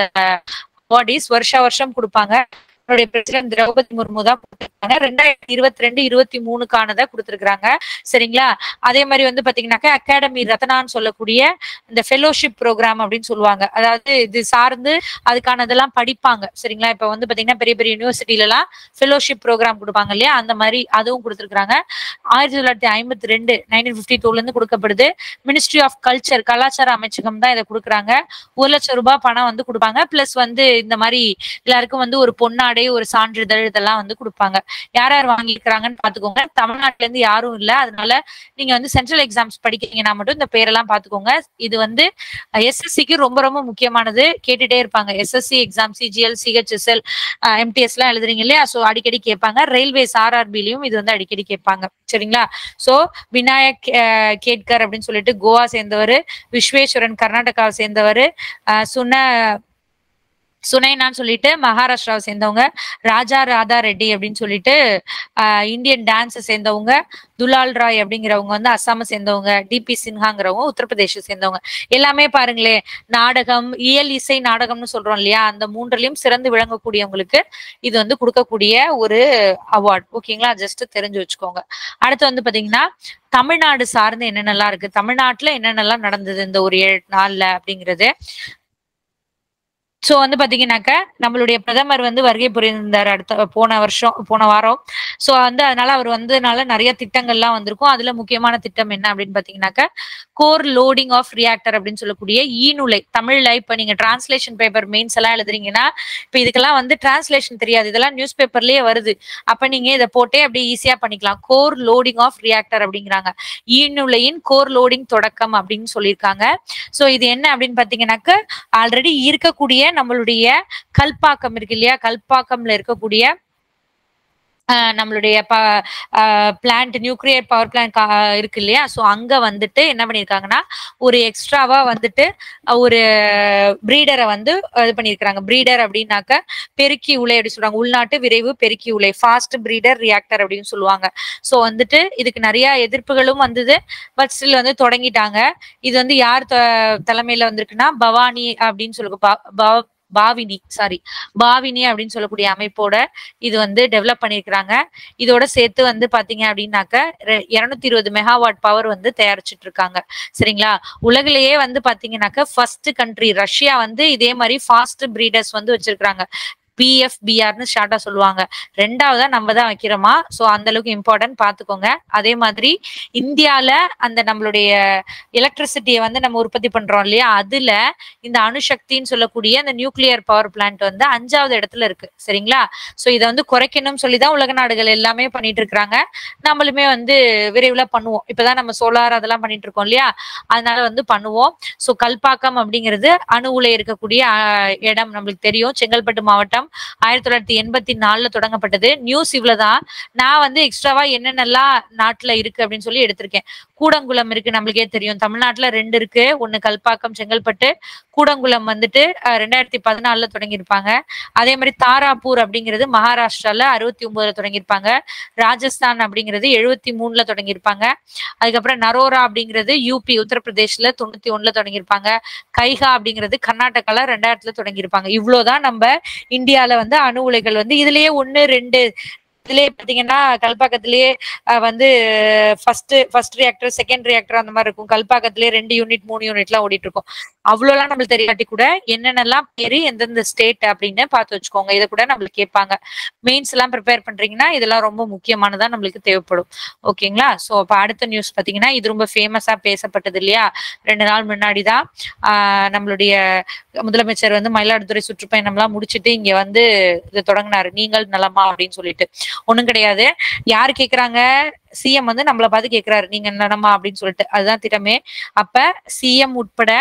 அவார்டிஸ் வருஷா வருஷம் கொடுப்பாங்க நம்மளுடைய பிரசிடென்ட் திரௌபதி முர்மு தான் கொடுத்திருக்காங்க ரெண்டாயிரத்தி இருபத்தி ரெண்டு இருபத்தி மூணுக்கானதை கொடுத்திருக்காங்க சரிங்களா அதே மாதிரி வந்து பாத்தீங்கன்னாக்கா அகாடமி ரத்னான்னு சொல்லக்கூடிய இந்த ஃபெலோஷிப் ப்ரோக்ராம் அப்படின்னு சொல்லுவாங்க அதாவது இது சார்ந்து அதுக்கானதெல்லாம் படிப்பாங்க சரிங்களா இப்ப வந்து பாத்தீங்கன்னா பெரிய பெரிய யூனிவர்சிட்டில எல்லாம் ஃபெலோஷிப் ப்ரோக்ராம் கொடுப்பாங்க இல்லையா அந்த மாதிரி அதுவும் கொடுத்திருக்காங்க ஆயிரத்தி தொள்ளாயிரத்தி ஐம்பத்தி ரெண்டு நைன்டீன் பிப்டி டூல இருந்து கொடுக்கப்படுது மினிஸ்ட்ரி ஆஃப் கல்ச்சர் கலாச்சார அமைச்சகம் தான் இதை கொடுக்குறாங்க ஒரு லட்சம் ரூபாய் பணம் வந்து கொடுப்பாங்க பிளஸ் வந்து இந்த மாதிரி எல்லாருக்கும் வந்து ஒரு பொன்னாடை ஒரு சான்றிதழ் இதெல்லாம் வந்து கொடுப்பாங்க யார் யார் வாங்கியிருக்கிறாங்கன்னு பாத்துக்கோங்க தமிழ்நாட்டுல இருந்து யாரும் இல்ல அதனால நீங்க வந்து சென்ட்ரல் எக்ஸாம்ஸ் படிக்கிறீங்கன்னா மட்டும் இந்த பேரெல்லாம் பாத்துக்கோங்க இது வந்து எஸ்எஸ்சிக்கு ரொம்ப ரொம்ப முக்கியமானது கேட்டுட்டே இருப்பாங்க SSC exam CGL CHSL MTS எல்லாம் எழுதுறீங்க இல்லையா சோ அடிக்கடி கேட்பாங்க ரயில்வேஸ் ஆர்ஆர்பிலையும் இது வந்து அடிக்கடி கேட்பாங்க சரிங்களா சோ விநாயக் அஹ், கேட்கர் அப்படின்னு சொல்லிட்டு கோவா சேர்ந்தவர் விஸ்வேஸ்வரன் கர்நாடகாவை சேர்ந்தவர் சுன சுனைனான்னு சொல்லிட்டு மகாராஷ்டிராவை சேர்ந்தவங்க ராஜா ராதா ரெட்டி அப்படின்னு சொல்லிட்டு ஆஹ் இந்தியன் டான்ஸை சேர்ந்தவங்க துலால் ராய் அப்படிங்கிறவங்க வந்து அஸ்ஸாமை சேர்ந்தவங்க டிபி சின்ஹாங்கிறவங்க உத்தரப்பிரதேச சேர்ந்தவங்க எல்லாமே பாருங்களேன் நாடகம் இயல் இசை நாடகம்னு சொல்றோம் இல்லையா அந்த மூன்றுலயும் சிறந்து விளங்கக்கூடியவங்களுக்கு இது வந்து கொடுக்கக்கூடிய ஒரு அவார்ட் ஓகேங்களா ஜஸ்ட் தெரிஞ்சு வச்சுக்கோங்க அடுத்து வந்து பாத்தீங்கன்னா தமிழ்நாடு சார்ந்து என்னென்னலாம் இருக்கு தமிழ்நாட்டுல என்னென்னலாம் நடந்தது இந்த ஒரு ஏழு நாள்ல அப்படிங்கிறது சோ வந்து பாத்தீங்கன்னாக்க நம்மளுடைய பிரதமர் வந்து வருகை புரிந்தார் அடுத்த போன வருஷம் போன வாரம் சோ வந்து அதனால அவர் வந்ததுனால நிறைய திட்டங்கள்லாம் வந்திருக்கும் அதுல முக்கியமான திட்டம் என்ன அப்படின்னு பாத்தீங்கன்னாக்க கோர் லோடிங் ஆஃப் ரியாக்டர் அப்படின்னு சொல்லக்கூடிய ஈநுலை தமிழ்ல இப்ப நீங்க டிரான்ஸ்லேஷன் பேப்பர் மெயின்ஸ் எல்லாம் எழுதுறீங்கன்னா இப்ப இதுக்கெல்லாம் வந்து டிரான்ஸ்லேஷன் தெரியாது இதெல்லாம் நியூஸ் பேப்பர்லயே வருது அப்ப நீங்க இதை போட்டே அப்படியே ஈஸியா பண்ணிக்கலாம் கோர் லோடிங் ஆஃப் ரியாக்டர் அப்படிங்கிறாங்க ஈநுலையின் கோர் லோடிங் தொடக்கம் அப்படின்னு சொல்லியிருக்காங்க சோ இது என்ன அப்படின்னு பாத்தீங்கன்னாக்க ஆல்ரெடி இருக்கக்கூடிய நம்மளுடைய கல்பாக்கம் இருக்கு இல்லையா கல்பாக்கம்ல இருக்கக்கூடிய ஆஹ் நம்மளுடைய பிளான்ட் நியூக்ளியர் பவர் பிளான்ட் இருக்கு இல்லையா ஸோ அங்க வந்துட்டு என்ன பண்ணியிருக்காங்கன்னா ஒரு எக்ஸ்ட்ராவா வந்துட்டு அஹ் ஒரு பிரீடரை வந்து இது பண்ணியிருக்காங்க பிரீடர் அப்படின்னாக்க பெருக்கி உலை அப்படி சொல்றாங்க உள்நாட்டு விரைவு பெருக்கி உலை ஃபாஸ்ட் பிரீடர் ரியாக்டர் அப்படின்னு சொல்லுவாங்க ஸோ வந்துட்டு இதுக்கு நிறைய எதிர்ப்புகளும் வந்தது பட் ஸ்டில் வந்து தொடங்கிட்டாங்க இது வந்து யார் த- தலைமையில வந்திருக்குன்னா பவானி அப்படின்னு சொல்லுங்க பா- பா- பாவினி சாரி பாவினி அப்படின்னு சொல்லக்கூடிய அமைப்போட இது வந்து டெவலப் பண்ணியிருக்கிறாங்க இதோட சேர்த்து வந்து பாத்தீங்க அப்படின்னாக்க இருநூத்தி இருபது மெகாவாட் பவர் வந்து தயாரிச்சிட்டு இருக்காங்க சரிங்களா உலகிலேயே வந்து பாத்தீங்கன்னாக்க ஃபர்ஸ்ட் கண்ட்ரி ரஷ்யா வந்து இதே மாதிரி ஃபாஸ்ட் பிரீடர்ஸ் வந்து வச்சிருக்காங்க பிஎஃபிஆர்னு ஷார்ட்டா சொல்லுவாங்க ரெண்டாவதா நம்ம தான் வைக்கிறோமா சோ அந்த அளவுக்கு இம்பார்ட்டன்ட் பாத்துக்கோங்க அதே மாதிரி இந்தியால அந்த நம்மளுடைய எலக்ட்ரிசிட்டியை வந்து நம்ம உற்பத்தி பண்றோம் இல்லையா அதுல இந்த அணுசக்தின்னு சொல்லக்கூடிய அந்த நியூக்ளியர் பவர் பிளான்ட் வந்து அஞ்சாவது இடத்துல இருக்கு சரிங்களா சோ இதை வந்து குறைக்கணும்னு சொல்லி தான் உலக நாடுகள் எல்லாமே பண்ணிட்டு இருக்காங்க நம்மளுமே வந்து விரைவில் பண்ணுவோம் இப்பதான் நம்ம சோலார் அதெல்லாம் பண்ணிட்டு இருக்கோம் இல்லையா அதனால வந்து பண்ணுவோம் சோ கல்பாக்கம் அப்படிங்கிறது அணு உலை இருக்கக்கூடிய ஆஹ், இடம் நம்மளுக்கு தெரியும் செங்கல்பட்டு மாவட்டம் ஆயிரத்தி தொள்ளாயிரத்தி எண்பத்தி நாலுல தொடங்கப்பட்டது நியூஸ் இவ்வளவுதான் நான் வந்து எக்ஸ்ட்ராவா என்னென்னலாம் நாட்டுல இருக்கு அப்படின்னு சொல்லி எடுத்திருக்கேன் கூடங்குளம் இருக்கு நம்மளுக்கே தெரியும் தமிழ்நாட்டுல ரெண்டு இருக்கு ஒண்ணு கல்பாக்கம் செங்கல்பட்டு கூடங்குளம் வந்துட்டு அஹ், ரெண்டாயிரத்தி பதினாலுல தொடங்கியிருப்பாங்க அதே மாதிரி தாராப்பூர் அப்படிங்கிறது மகாராஷ்டிரால அறுபத்தி ஒன்பதுல தொடங்கியிருப்பாங்க ராஜஸ்தான் அப்படிங்கிறது எழுபத்தி மூணுல தொடங்கியிருப்பாங்க அதுக்கப்புறம் நரோரா அப்படிங்கிறது யூபி உத்தரப்பிரதேஷ்ல தொண்ணூத்தி ஒண்ணுல தொடங்கியிருப்பாங்க கைகா அப்படிங்கிறது கர்நாடகால ரெண்டாயிரத்துல தொடங்கியிருப்பாங்க இவ்வளவுதான் நம்ம இந்தியால வந்து அணு உலைகள் வந்து இதுலயே ஒண்ணு ரெண்டு இதுலயே பாத்தீங்கன்னா கல்பாக்கத்திலேயே அஹ், வந்து first first reactor second reactor அந்த மாதிரி இருக்கும் கல்பாக்கத்திலேயே ரெண்டு யூனிட் மூணு யூனிட் எல்லாம் ஓடிட்டு இருக்கும் அவ்வளோலாம் நம்மளுக்கு தெரியாட்டி கூட என்னென்னலாம் பேரு எந்தெந்த ஸ்டேட் அப்படின்னு பார்த்து வச்சுக்கோங்க இதை கூட நம்மளுக்கு கேட்பாங்க மெயின்ஸ் எல்லாம் ப்ரிப்பேர் பண்றீங்கன்னா இதெல்லாம் ரொம்ப முக்கியமானதா நம்மளுக்கு தேவைப்படும் ஓகேங்களா சோ அப்ப அடுத்த நியூஸ் பாத்தீங்கன்னா இது ரொம்ப ஃபேமஸா பேசப்பட்டது இல்லையா ரெண்டு நாள் முன்னாடி தான் ஆஹ் நம்மளுடைய முதலமைச்சர் வந்து மயிலாடுதுறை சுற்றுப்பயணம்லாம் முடிச்சிட்டு இங்க வந்து இதை தொடங்கினாரு நீங்கள் நலமா அப்படின்னு சொல்லிட்டு ஒண்ணும் கிடையாது யார் கேக்குறாங்க சிஎம் வந்து நம்மள பார்த்து கேக்குறாரு நீங்க நலமா அப்படின்னு சொல்லிட்டு அதுதான் திட்டமே அப்ப சிஎம் உட்பட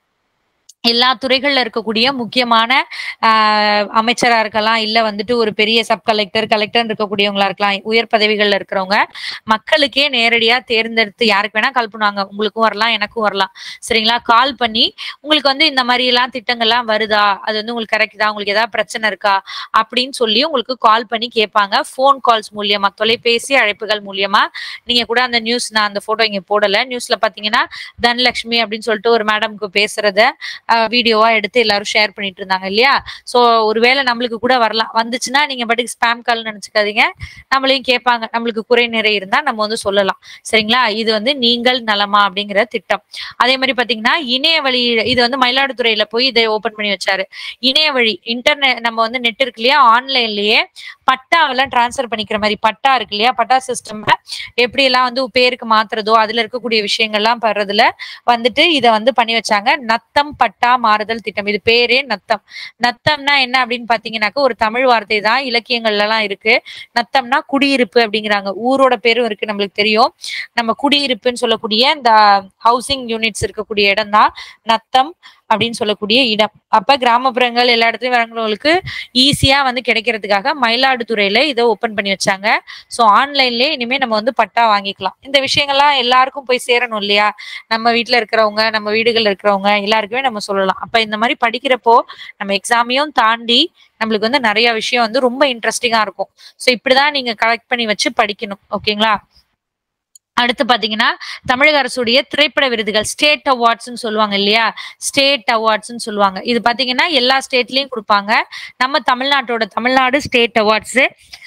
எல்லா துறைகள்ல இருக்கக்கூடிய முக்கியமான ஆஹ் அமைச்சரா இருக்கலாம் இல்ல வந்துட்டு ஒரு பெரிய சப் கலெக்டர் கலெக்டர் இருக்கக்கூடியவங்களா இருக்கலாம் உயர் பதவிகள்ல இருக்கிறவங்க மக்களுக்கே நேரடியா தேர்ந்தெடுத்து யாருக்கு வேணா கால் பண்ணுவாங்க உங்களுக்கும் வரலாம் எனக்கும் வரலாம் சரிங்களா கால் பண்ணி உங்களுக்கு வந்து இந்த மாதிரி எல்லாம் திட்டங்கள்லாம் வருதா அது வந்து உங்களுக்கு கரெக்டா உங்களுக்கு ஏதாவது பிரச்சனை இருக்கா அப்படின்னு சொல்லி உங்களுக்கு கால் பண்ணி கேட்பாங்க ஃபோன் கால்ஸ் மூலியமா தொலைபேசி அழைப்புகள் மூலியமா நீங்க கூட அந்த நியூஸ் நான் அந்த போட்டோ இங்க போடல நியூஸ்ல பாத்தீங்கன்னா தனலட்சுமி அப்படின்னு சொல்லிட்டு ஒரு மேடம்க்கு பேசுறத வீடியோவா எடுத்து எல்லாரும் ஷேர் பண்ணிட்டு இருந்தாங்க இல்லையா சோ ஒருவேளை நம்மளுக்கு கூட வரலாம் வந்துச்சுன்னா நீங்க பாட்டுக்கு ஸ்பாம் கால் நினைச்சுக்காதீங்க நம்மளையும் கேட்பாங்க நம்மளுக்கு குறை நிறை இருந்தா நம்ம வந்து சொல்லலாம் சரிங்களா இது வந்து நீங்கள் நலமா அப்படிங்கிற திட்டம் அதே மாதிரி பாத்தீங்கன்னா இணைய வழி இது வந்து மயிலாடுதுறையில போய் இதை ஓபன் பண்ணி வச்சாரு இணைய வழி இன்டர்நெட் நம்ம வந்து நெட் இருக்கு இல்லையா ஆன்லைன்லயே பட்டாவெல்லாம் டிரான்ஸ்ஃபர் பண்ணிக்கிற மாதிரி பட்டா இருக்கு இல்லையா பட்டா சிஸ்டம்ல எப்படி எல்லாம் வந்து பேருக்கு மாத்துறதோ அதுல இருக்கக்கூடிய விஷயங்கள்லாம் படுறதுல வந்துட்டு இத வந்து பண்ணி வச்சாங்க நத்தம் பட்டா மாறுதல் திட்டம் இது பேரே நத்தம் நத்தம்னா என்ன அப்படின்னு பாத்தீங்கன்னாக்க ஒரு தமிழ் வார்த்தை தான் இலக்கியங்கள்ல எல்லாம் இருக்கு நத்தம்னா குடியிருப்பு அப்படிங்கிறாங்க ஊரோட பேரும் இருக்கு நம்மளுக்கு தெரியும் நம்ம குடியிருப்புன்னு சொல்லக்கூடிய இந்த ஹவுசிங் யூனிட்ஸ் இருக்கக்கூடிய இடம் தான் நத்தம் அப்படின்னு சொல்லக்கூடிய இடம் அப்ப கிராமப்புறங்கள் எல்லா இடத்துலயும் வரவங்களுக்கு ஈஸியா வந்து கிடைக்கிறதுக்காக மயிலாடுதுறையில இதை ஓபன் பண்ணி வச்சாங்க சோ ஆன்லைன்லயே இனிமே நம்ம வந்து பட்டா வாங்கிக்கலாம் இந்த விஷயங்கள்லாம் எல்லாருக்கும் போய் சேரணும் இல்லையா நம்ம வீட்ல இருக்கிறவங்க நம்ம வீடுகள்ல இருக்கிறவங்க எல்லாருக்குமே நம்ம சொல்லலாம் அப்ப இந்த மாதிரி படிக்கிறப்போ நம்ம எக்ஸாமையும் தாண்டி நம்மளுக்கு வந்து நிறைய விஷயம் வந்து ரொம்ப இன்ட்ரெஸ்டிங்கா இருக்கும் சோ இப்படிதான் நீங்க கலெக்ட் பண்ணி வச்சு படிக்கணும் ஓகேங்களா அடுத்து பாத்தீங்கன்னா தமிழக அரசுடைய திரைப்பட விருதுகள் ஸ்டேட் அவார்ட்ஸ்னு சொல்லுவாங்க இல்லையா ஸ்டேட் அவார்ட்ஸ்னு சொல்லுவாங்க இது பாத்தீங்கன்னா எல்லா ஸ்டேட்லயும் கொடுப்பாங்க நம்ம தமிழ்நாட்டோட தமிழ்நாடு ஸ்டேட் அவார்ட்ஸ்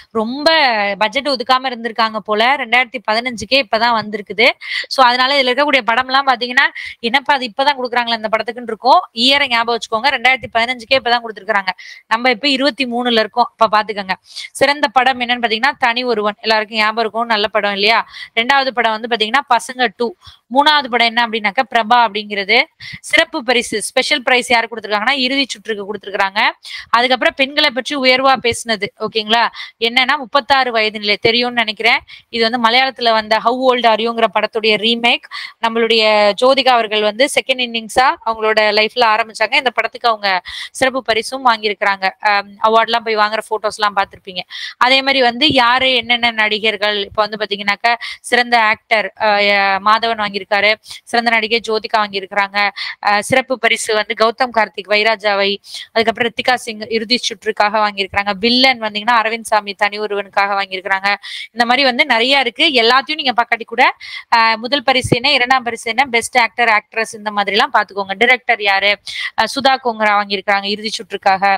ரொம்ப பட்ஜெட் ஒதுக்காம இருந்திருக்காங்க போல ரெண்டாயிரத்தி பதினஞ்சுக்கே இப்பதான் வந்திருக்குது சோ அதனால இதுல இருக்கக்கூடிய படம் எல்லாம் பாத்தீங்கன்னா என்னப்பா அது இப்பதான் கொடுக்குறாங்களா இந்த படத்துக்குன்னு இருக்கும் இயரை ஞாபகம் வச்சுக்கோங்க ரெண்டாயிரத்தி பதினஞ்சுக்கே இப்பதான் கொடுத்துருக்காங்க நம்ம இப்ப இருபத்தி மூணுல இருக்கோம் இப்ப பாத்துக்கோங்க சிறந்த படம் என்னன்னு பாத்தீங்கன்னா தனி ஒருவன் எல்லாருக்கும் ஞாபகம் இருக்கும் நல்ல படம் இல்லையா ரெண்டாவது படம் வந்து பாத்தீங்கன்னா பசங்க டூ மூணாவது படம் என்ன அப்படின்னாக்கா பிரபா அப்படிங்கிறது சிறப்பு பரிசு ஸ்பெஷல் பிரைஸ் யார் கொடுத்துருக்காங்கன்னா இறுதி சுற்றுக்கு கொடுத்துருக்காங்க அதுக்கப்புறம் பெண்களை பற்றி உயர்வா பேசினது ஓகேங்களா என்னன்னா முப்பத்தாறு வயது நிலை தெரியும்னு நினைக்கிறேன் இது வந்து மலையாளத்துல வந்த ஹவு ஓல்ட் ஆரியோங்கிற படத்துடைய ரீமேக் நம்மளுடைய ஜோதிகா அவர்கள் வந்து செகண்ட் இன்னிங்ஸா அவங்களோட லைஃப்ல ஆரம்பிச்சாங்க இந்த படத்துக்கு அவங்க சிறப்பு பரிசும் வாங்கியிருக்கிறாங்க அவார்ட்லாம் போய் வாங்குற போட்டோஸ் எல்லாம் பார்த்திருப்பீங்க அதே மாதிரி வந்து யாரு என்னென்ன நடிகர்கள் இப்போ வந்து பாத்தீங்கன்னாக்கா சிறந்த ஆக்டர் மாதவன் வாங்கியிருக்காரு சிறந்த நடிகை ஜோதிகா வாங்கியிருக்கிறாங்க அஹ் சிறப்பு பரிசு வந்து கௌதம் கார்த்திக் வைராஜாவை அதுக்கப்புறம் ரித்திகா சிங் இறுதி சுற்றுக்காக வாங்கியிருக்கிறாங்க வில்லன் வந்தீங்கன்னா அரவிந்த் சாமி தனி ஒருவனுக்காக வாங்கியிருக்கிறாங்க இந்த மாதிரி வந்து நிறைய இருக்கு எல்லாத்தையும் நீங்க பக்காட்டி கூட அஹ் முதல் பரிசு என்ன இரண்டாம் பரிசு என்ன பெஸ்ட் ஆக்டர் ஆக்ட்ரஸ் இந்த மாதிரி எல்லாம் பாத்துக்கோங்க டிரெக்டர் யாரு அஹ் சுதா கோங்கரா வாங்கியிருக்கிறாங்க இறுதி சுற்றுக்காக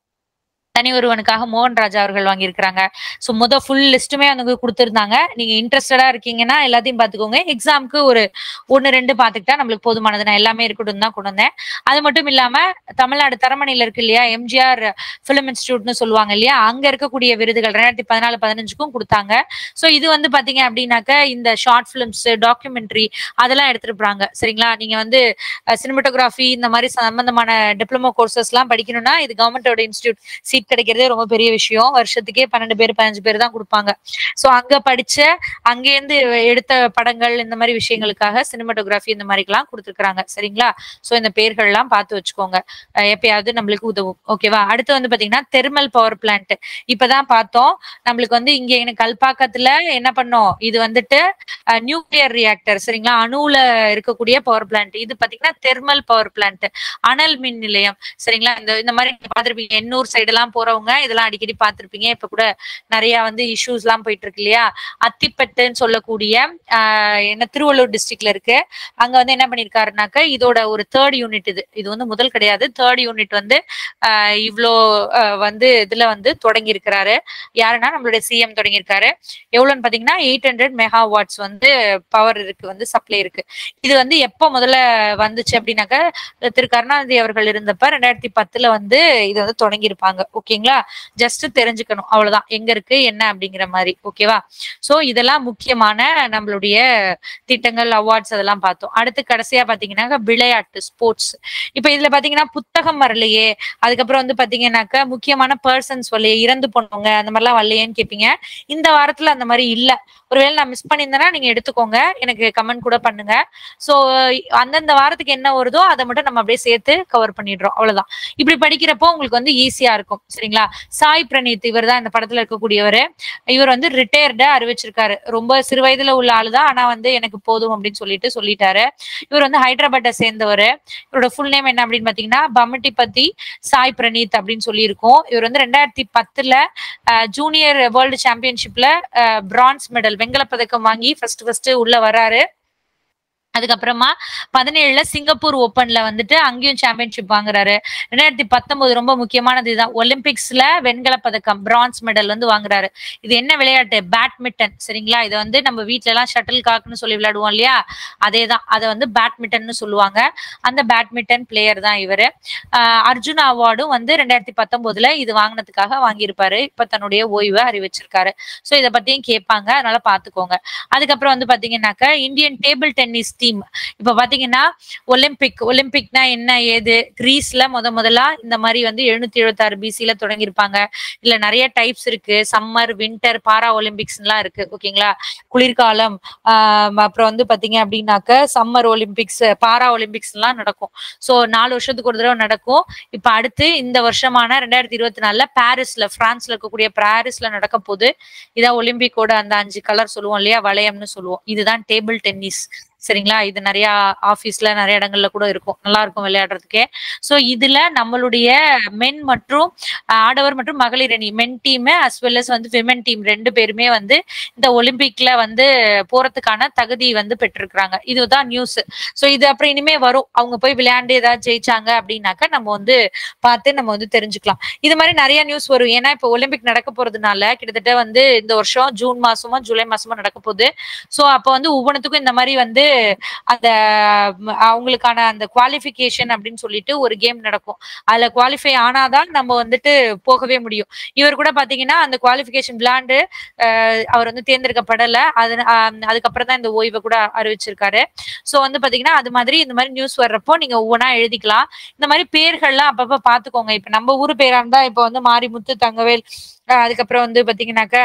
தனி ஒருவனுக்காக மோகன் ராஜா அவர்கள் வாங்கியிருக்கிறாங்க ஸோ முத ஃபுல் லிஸ்ட்டுமே வந்து கொடுத்துருந்தாங்க நீங்க இன்ட்ரெஸ்டடா இருக்கீங்கன்னா எல்லாத்தையும் பார்த்துக்கோங்க எக்ஸாமுக்கு ஒரு ஒன்னு ரெண்டு பார்த்துக்கிட்டா நம்மளுக்கு போதுமானது நான் எல்லாமே இருக்கட்டும் தான் கொண்டு வந்தேன் அது மட்டும் இல்லாம தமிழ்நாடு தரமணியில இருக்கு இல்லையா எம்ஜிஆர் பிலிம் இன்ஸ்டியூட்னு சொல்லுவாங்க இல்லையா அங்க இருக்கக்கூடிய விருதுகள் ரெண்டாயிரத்தி பதினாலு பதினஞ்சுக்கும் கொடுத்தாங்க ஸோ இது வந்து பாத்தீங்க அப்படின்னாக்க இந்த ஷார்ட் பிலிம்ஸ் டாக்குமெண்ட்ரி அதெல்லாம் எடுத்துருப்பாங்க சரிங்களா நீங்க வந்து சினிமட்டோகிராஃபி இந்த மாதிரி சம்பந்தமான டிப்ளமோ கோர்சஸ் எல்லாம் படிக்கணும்னா இது கவர்மெண்டோட இன்ஸ்டியூட் சீட் கிடைக்கிறதே ரொம்ப பெரிய விஷயம் வருஷத்துக்கே பன்னெண்டு பேர் பதினஞ்சு பேர் தான் கொடுப்பாங்க ஸோ அங்க படிச்ச அங்கேருந்து எடுத்த படங்கள் இந்த மாதிரி விஷயங்களுக்காக சினிமட்டோகிராஃபி இந்த மாதிரிலாம் கொடுத்துருக்காங்க சரிங்களா ஸோ இந்த பேர்கள் எல்லாம் பார்த்து வச்சுக்கோங்க அஹ் எப்பயாவது நம்மளுக்கு உதவும் ஓகேவா அடுத்து வந்து பாத்தீங்கன்னா தெர்மல் பவர் பிளான்ட் இப்பதான் பார்த்தோம் நம்மளுக்கு வந்து இங்க எனக்கு கல்பாக்கத்துல என்ன பண்ணோம் இது வந்துட்டு நியூக்ளியர் ரியாக்டர் சரிங்களா அணுல இருக்கக்கூடிய பவர் பிளான்ட் இது பாத்தீங்கன்னா தெர்மல் பவர் பிளான்ட் அனல் மின் நிலையம் சரிங்களா இந்த இந்த மாதிரி நீங்க பார்த்திருப்பீங்க எண்ணூர் சைடு எல்லாம் போறவங்க இதெல்லாம் அடிக்கடி பார்த்திருப்பீங்க இப்ப கூட நிறைய வந்து இஷ்யூஸ் எல்லாம் போயிட்டு இருக்கு இல்லையா அத்திப்பட்டுன்னு சொல்லக்கூடிய ஆஹ் என்ன திருவள்ளூர் டிஸ்ட்ரிக்ட்ல இருக்கு அங்க வந்து என்ன பண்ணிருக்காருனாக்க இதோட ஒரு தேர்ட் யூனிட் இது இது வந்து முதல் கிடையாது தேர்ட் யூனிட் வந்து ஆஹ் இவ்வளோ ஆஹ் வந்து இதுல வந்து தொடங்கி இருக்கிறாரு யாருன்னா நம்மளுடைய சிஎம் தொடங்கியிருக்காரு எவ்வளவுன்னு பாத்தீங்கன்னா எயிட் ஹண்ட்ரட் மெகா வாட்ஸ் வந்து பவர் இருக்கு வந்து சப்ளை இருக்கு இது வந்து எப்போ முதல்ல வந்துச்சு அப்படின்னாக்க திரு கருணாநிதி அவர்கள் இருந்தப்ப ரெண்டாயிரத்தி பத்துல வந்து இது வந்து தொடங்கியிருப்பாங்க ஓகேங்களா ஜஸ்ட் தெரிஞ்சுக்கணும் அவ்வளவுதான் எங்க இருக்கு என்ன அப்படிங்கிற மாதிரி ஓகேவா சோ இதெல்லாம் முக்கியமான நம்மளுடைய திட்டங்கள் அவார்ட்ஸ் அதெல்லாம் பார்த்தோம் அடுத்து கடைசியா பாத்தீங்கன்னா விளையாட்டு ஸ்போர்ட்ஸ் இப்ப இதுல பாத்தீங்கன்னா புத்தகம் வரலையே அதுக்கப்புறம் வந்து பாத்தீங்கன்னாக்கா முக்கியமான பர்சன்ஸ் வரலையே இறந்து போனவங்க அந்த மாதிரிலாம் வரலையேன்னு கேட்பீங்க இந்த வாரத்துல அந்த மாதிரி இல்ல ஒருவேளை நான் மிஸ் பண்ணியிருந்தேன்னா நீங்க எடுத்துக்கோங்க எனக்கு கமெண்ட் கூட பண்ணுங்க சோ அந்தந்த வாரத்துக்கு என்ன வருதோ அதை மட்டும் நம்ம அப்படியே சேர்த்து கவர் பண்ணிடுறோம் அவ்வளவுதான் இப்படி படிக்கிறப்போ உங்களுக்கு வந்து ஈஸியா இருக்கும் சரிங்களா சாய் பிரணீத் இவர் தான் இந்த படத்துல இருக்கக்கூடியவர் இவர் வந்து ரிட்டையர்டா அறிவிச்சிருக்காரு ரொம்ப சிறு வயதுல உள்ள ஆளு தான் ஆனா வந்து எனக்கு போதும் அப்படின்னு சொல்லிட்டு சொல்லிட்டாரு இவர் வந்து ஹைதராபாத்தை சேர்ந்தவர் இவரோட ஃபுல் நேம் என்ன அப்படின்னு பாத்தீங்கன்னா பமட்டி பத்தி சாய் பிரணீத் அப்படின்னு சொல்லியிருக்கோம் இவர் வந்து ரெண்டாயிரத்தி பத்துல ஜூனியர் வேர்ல்டு சாம்பியன்ஷிப்ல பிரான்ஸ் மெடல் வெங்கலப் பதக்கம் வாங்கி ஃபர்ஸ்ட் ஃபர்ஸ்ட் உள்ள வராரு அதுக்கப்புறமா பதினேழுல சிங்கப்பூர் ஓப்பன்ல வந்துட்டு அங்கேயும் சாம்பியன்ஷிப் வாங்குறாரு ரெண்டாயிரத்தி பத்தொன்பது ரொம்ப முக்கியமானது இதுதான் ஒலிம்பிக்ஸ்ல வெண்கல பதக்கம் பிரான்ஸ் மெடல் வந்து வாங்குறாரு இது என்ன விளையாட்டு பேட்மிண்டன் சரிங்களா இதை வந்து நம்ம வீட்ல எல்லாம் ஷட்டில் காக்குன்னு சொல்லி விளையாடுவோம் இல்லையா அதே தான் அதை வந்து பேட்மிண்டன்னு சொல்லுவாங்க அந்த பேட்மிண்டன் பிளேயர் தான் இவரு ஆஹ் அர்ஜுனா அவார்டும் வந்து ரெண்டாயிரத்தி பத்தொன்பதுல இது வாங்கினதுக்காக வாங்கியிருப்பாரு இப்ப தன்னுடைய ஓய்வை அறிவிச்சிருக்காரு சோ இதை பத்தியும் கேட்பாங்க அதனால பாத்துக்கோங்க அதுக்கப்புறம் வந்து பாத்தீங்கன்னாக்க இந்தியன் டேபிள் டென்னிஸ் டீம் இப்ப பாத்தீங்கன்னா ஒலிம்பிக் ஒலிம்பிக்னா என்ன ஏது கிரீஸ்ல முத முதலா இந்த மாதிரி வந்து எழுநூத்தி எழுபத்தி ஆறு பிசில தொடங்கியிருப்பாங்க இல்ல நிறைய டைப்ஸ் இருக்கு சம்மர் வின்டர் பாரா ஒலிம்பிக்ஸ் எல்லாம் இருக்கு ஓகேங்களா குளிர்காலம் ஆஹ் அப்புறம் வந்து பாத்தீங்க அப்படின்னாக்க சம்மர் ஒலிம்பிக்ஸ் பாரா ஒலிம்பிக்ஸ் எல்லாம் நடக்கும் சோ நாலு வருஷத்துக்கு ஒரு தடவை நடக்கும் இப்ப அடுத்து இந்த வருஷமான ரெண்டாயிரத்தி இருபத்தி நாலுல பாரிஸ்ல பிரான்ஸ்ல இருக்கக்கூடிய பாரிஸ்ல நடக்க போகுது இதான் ஒலிம்பிக்கோட அந்த அஞ்சு கலர் சொல்லுவோம் இல்லையா வளையம்னு சொல்லுவோம் இதுதான் டேபிள் டென்னிஸ் சரிங்களா இது நிறைய ஆபீஸ்ல நிறைய இடங்கள்ல கூட இருக்கும் நல்லா இருக்கும் விளையாடுறதுக்கே சோ இதுல நம்மளுடைய மென் மற்றும் அஹ், ஆடவர் மற்றும் மகளிர் அணி men team as well as வந்து விமன் டீம் ரெண்டு பேருமே வந்து இந்த ஒலிம்பிக்ல வந்து போறதுக்கான தகுதி வந்து பெற்றிருக்கிறாங்க இதுதான் நியூஸ் சோ இது அப்புறம் இனிமே வரும் அவங்க போய் விளையாண்டு ஏதாவது ஜெயிச்சாங்க அப்படின்னாக்கா நம்ம வந்து பார்த்து நம்ம வந்து தெரிஞ்சுக்கலாம் இது மாதிரி நிறைய நியூஸ் வரும் ஏன்னா இப்ப ஒலிம்பிக் நடக்க போறதுனால கிட்டத்தட்ட வந்து இந்த வருஷம் ஜூன் மாசமோ ஜூலை மாசமோ நடக்க போகுது சோ அப்ப வந்து ஒவ்வொன்றுத்துக்கும் இந்த மாதிரி வந்து அந்த ம், அவங்களுக்கான அந்த குவாலிஃபிகேஷன் அப்படின்னு சொல்லிட்டு ஒரு கேம் நடக்கும் அதுல குவாலிஃபை ஆனாதான் நம்ம வந்துட்டு போகவே முடியும் இவர் கூட பாத்தீங்கன்னா அந்த குவாலிஃபிகேஷன் விளையாண்டு அஹ், அவர் வந்து தேர்ந்தெடுக்கப்படல அது ஆஹ், அதுக்கப்புறம் தான் இந்த ஓய்வை கூட அறிவிச்சிருக்காரு சோ வந்து பாத்தீங்கன்னா அது மாதிரி இந்த மாதிரி நியூஸ் வர்றப்போ நீங்க ஒவ்வொன்றா எழுதிக்கலாம் இந்த மாதிரி பேர்கள்லாம் அப்பப்ப பாத்துக்கோங்க இப்ப நம்ம ஊர் பேரா இருந்தா இப்ப வந்து மாரிமுத்து தங்கவேல் அஹ், அதுக்கப்புறம் வந்து பாத்தீங்கன்னாக்க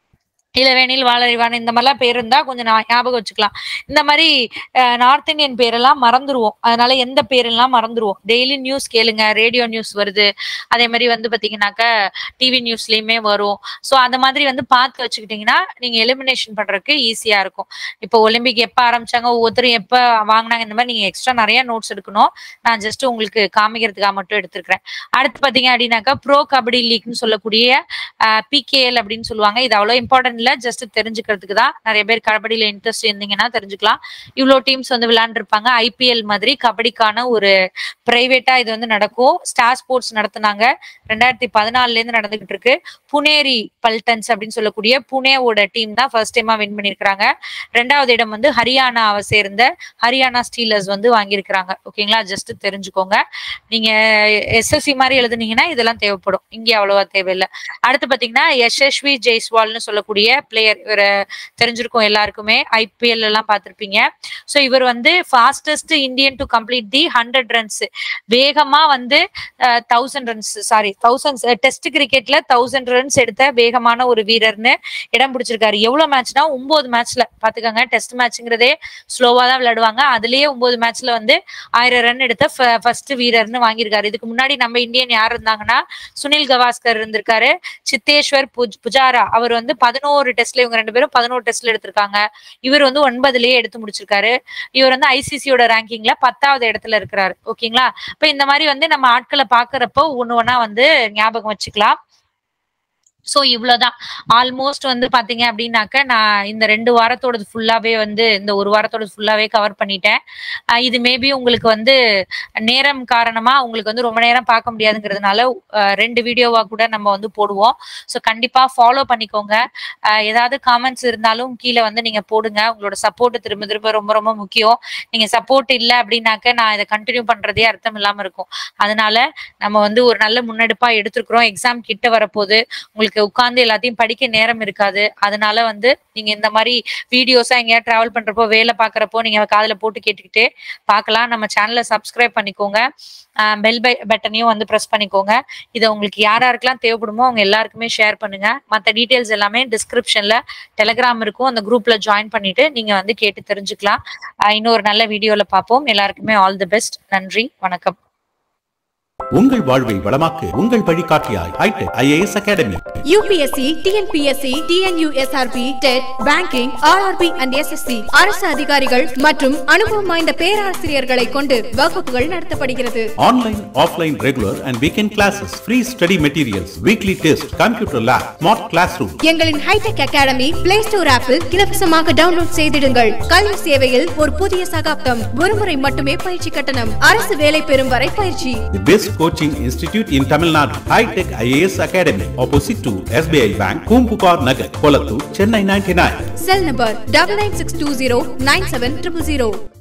இளவேனில் வாழறிவான் இந்த மாதிரிலாம் பேர் இருந்தா கொஞ்சம் ஞா- ஞாபகம் வச்சுக்கலாம் இந்த மாதிரி நார்த் இந்தியன் பேரெல்லாம் மறந்துருவோம் அதனால எந்த பேரெல்லாம் மறந்துருவோம் டெய்லி நியூஸ் கேளுங்க ரேடியோ நியூஸ் வருது அதே மாதிரி வந்து பாத்தீங்கன்னாக்க டிவி நியூஸ்லயுமே வரும் சோ அந்த மாதிரி வந்து பார்த்து வச்சுக்கிட்டீங்கன்னா நீங்க எலிமினேஷன் பண்றதுக்கு ஈஸியா இருக்கும் இப்போ ஒலிம்பிக் எப்ப ஆரம்பிச்சாங்க ஒவ்வொருத்தரும் எப்ப வாங்கினாங்க இந்த மாதிரி நீங்க எக்ஸ்ட்ரா நிறைய நோட்ஸ் எடுக்கணும் நான் ஜஸ்ட் உங்களுக்கு காமிக்கிறதுக்காக மட்டும் எடுத்திருக்கிறேன் அடுத்து பாத்தீங்க அப்படின்னாக்கா ப்ரோ கபடி லீக்னு சொல்லக்கூடிய பிகேஎல் அப்படின்னு சொல்லுவாங்க இது அவ்வளவு இம்பார்ட்டன்ட் இல்ல ஜஸ்ட் தெரிஞ்சுக்கிறதுக்கு தான் நிறைய பேர் கபடியில இன்ட்ரெஸ்ட் இருந்தீங்கன்னா தெரிஞ்சுக்கலாம் இவ்வளவு டீம்ஸ் வந்து விளையாண்டுருப்பாங்க ஐபிஎல் மாதிரி கபடிக்கான ஒரு பிரைவேட்டா இது வந்து நடக்கும் ஸ்டார் ஸ்போர்ட்ஸ் நடத்துனாங்க ரெண்டாயிரத்தி பதினாலுல இருந்து நடந்துகிட்டு இருக்கு புனேரி பல்டன்ஸ் அப்படின்னு சொல்லக்கூடிய புனேவோட டீம் தான் ஃபர்ஸ்ட் டைமா வின் பண்ணிருக்காங்க ரெண்டாவது இடம் வந்து ஹரியானாவை சேர்ந்த ஹரியானா ஸ்டீலர்ஸ் வந்து வாங்கியிருக்கிறாங்க ஓகேங்களா ஜஸ்ட் தெரிஞ்சுக்கோங்க நீங்க எஸ்எஸ்சி மாதிரி எழுதுனீங்கன்னா இதெல்லாம் தேவைப்படும் இங்கே அவ்வளவா தேவையில்லை அடுத்து பாத்தீங்கன்னா யசஸ்வி ஜெய்ஸ்வால்னு சொல்லக்கூடிய பிளேயர் இவரை தெரிஞ்சிருக்கும் எல்லாருக்குமே ஐபிஎல் எல்லாம் பார்த்திருப்பீங்க சோ இவர் வந்து fastest Indian to complete the hundred runs வேகமா வந்து thousand runs sorry thousand test கிரிக்கெட்ல தௌசண்ட் ரன்ஸ் எடுத்த வேகமான ஒரு வீரர்னு இடம் பிடிச்சிருக்காரு எவ்வளவு மேட்ச்னா ஒன்பது மேட்ச்ல பாத்துக்கோங்க டெஸ்ட் மேட்ச்ங்கிறதே ஸ்லோவா தான் விளையாடுவாங்க அதுலயே ஒன்பது மேட்ச்ல வந்து ஆயிரம் ரன் எடுத்த ஃபர்ஸ்ட் வீரர்னு வாங்கியிருக்காரு இதுக்கு முன்னாடி நம்ம இந்தியன் யார் இருந்தாங்கன்னா சுனில் கவாஸ்கர் இருந்திருக்காரு சித்தேஸ்வர் புஜ்- புஜாரா அவர் வந்து பதினோரு டெஸ்ட்ல இவங்க ரெண்டு பேரும் பதினோரு டெஸ்ட்ல எடுத்திருக்காங்க இவர் வந்து ஒன்பதுலயே எடுத்து முடிச்சிருக்காரு இவர் வந்து ஐசிசியோட ரேங்கிங்ல பத்தாவது இடத்துல இருக்கிறாரு ஓகேங்களா இப்ப இந்த மாதிரி வந்து நம்ம ஆட்களை பாக்குறப்போ ஒண்ணு ஒண்ணா வந்து ஞாபகம் வச்சுக்கலாம் சோ இவ்வளவுதான் ஆல்மோஸ்ட் வந்து பாத்தீங்க அப்படின்னாக்க நான் இந்த ரெண்டு வாரத்தோடது ஃபுல்லாவே வந்து இந்த ஒரு வாரத்தோடது ஃபுல்லாவே கவர் பண்ணிட்டேன் அஹ் இது மேபி உங்களுக்கு வந்து நேரம் காரணமா உங்களுக்கு வந்து ரொம்ப நேரம் பார்க்க முடியாதுங்கிறதுனால அஹ் ரெண்டு வீடியோவா கூட நம்ம வந்து போடுவோம் ஸோ கண்டிப்பா ஃபாலோ பண்ணிக்கோங்க அஹ் ஏதாவது காமெண்ட்ஸ் இருந்தாலும் கீழே வந்து நீங்க போடுங்க உங்களோட சப்போர்ட் திரும்ப திரும்ப ரொம்ப ரொம்ப முக்கியம் நீங்க சப்போர்ட் இல்லை அப்படின்னாக்க நான் இதை கண்டினியூ பண்றதே அர்த்தம் இல்லாம இருக்கும் அதனால நம்ம வந்து ஒரு நல்ல முன்னெடுப்பா எடுத்திருக்கிறோம் எக்ஸாம் கிட்ட வரப்போகுது உங்களுக்கு உட்கார்ந்து எல்லாத்தையும் படிக்க நேரம் இருக்காது அதனால வந்து நீங்க இந்த மாதிரி வீடியோஸா எங்கேயாவது டிராவல் பண்றப்போ வேலை பாக்குறப்போ நீங்க காதுல போட்டு கேட்டுக்கிட்டே பார்க்கலாம் நம்ம சேனலை சப்ஸ்கிரைப் பண்ணிக்கோங்க பெல் பை பட்டனையும் வந்து ப்ரெஸ் பண்ணிக்கோங்க இதை உங்களுக்கு யார் யாருக்கெல்லாம் தேவைப்படுமோ அவங்க எல்லாருக்குமே ஷேர் பண்ணுங்க மற்ற டீட்டெயில்ஸ் எல்லாமே டிஸ்கிரிப்ஷன்ல டெலகிராம் இருக்கும் அந்த குரூப்ல ஜாயின் பண்ணிட்டு நீங்க வந்து கேட்டு தெரிஞ்சுக்கலாம் ஆஹ் இன்னொரு நல்ல வீடியோல பார்ப்போம் எல்லாருக்குமே ஆல் தி பெஸ்ட் நன்றி வணக்கம் உங்கள் வாழ்வை வளமாக்கு உங்கள் வழிகாட்டியாய் hi tech IAS academy UPSC TNPSC TNUSRB TET banking RRB and SSC அரசு அதிகாரிகள் மற்றும் அனுபவம் வாய்ந்த பேராசிரியர்களை கொண்டு வகுப்புகள் நடத்தப்படுகிறது online offline regular and weekend classes free study materials weekly test computer lab smart classroom எங்களின் ஹைடெக் அகாடமி பிளே ஸ்டோர் ஆப்பில் இலவசமாக டவுன்லோட் செய்திடுங்கள் கல்வி சேவையில் ஒரு புதிய சகாப்தம் ஒருமுறை மட்டுமே பயிற்சி கட்டணம் அரசு வேலை பெறும் வரை பயிற்சி The best coaching institute in Tamil Nadu, High Tech IAS Academy, opposite to SBI Bank, Kumpupar Nagar, Kolattur, Chennai 99. Cell number double nine six two zero nine seven triple zero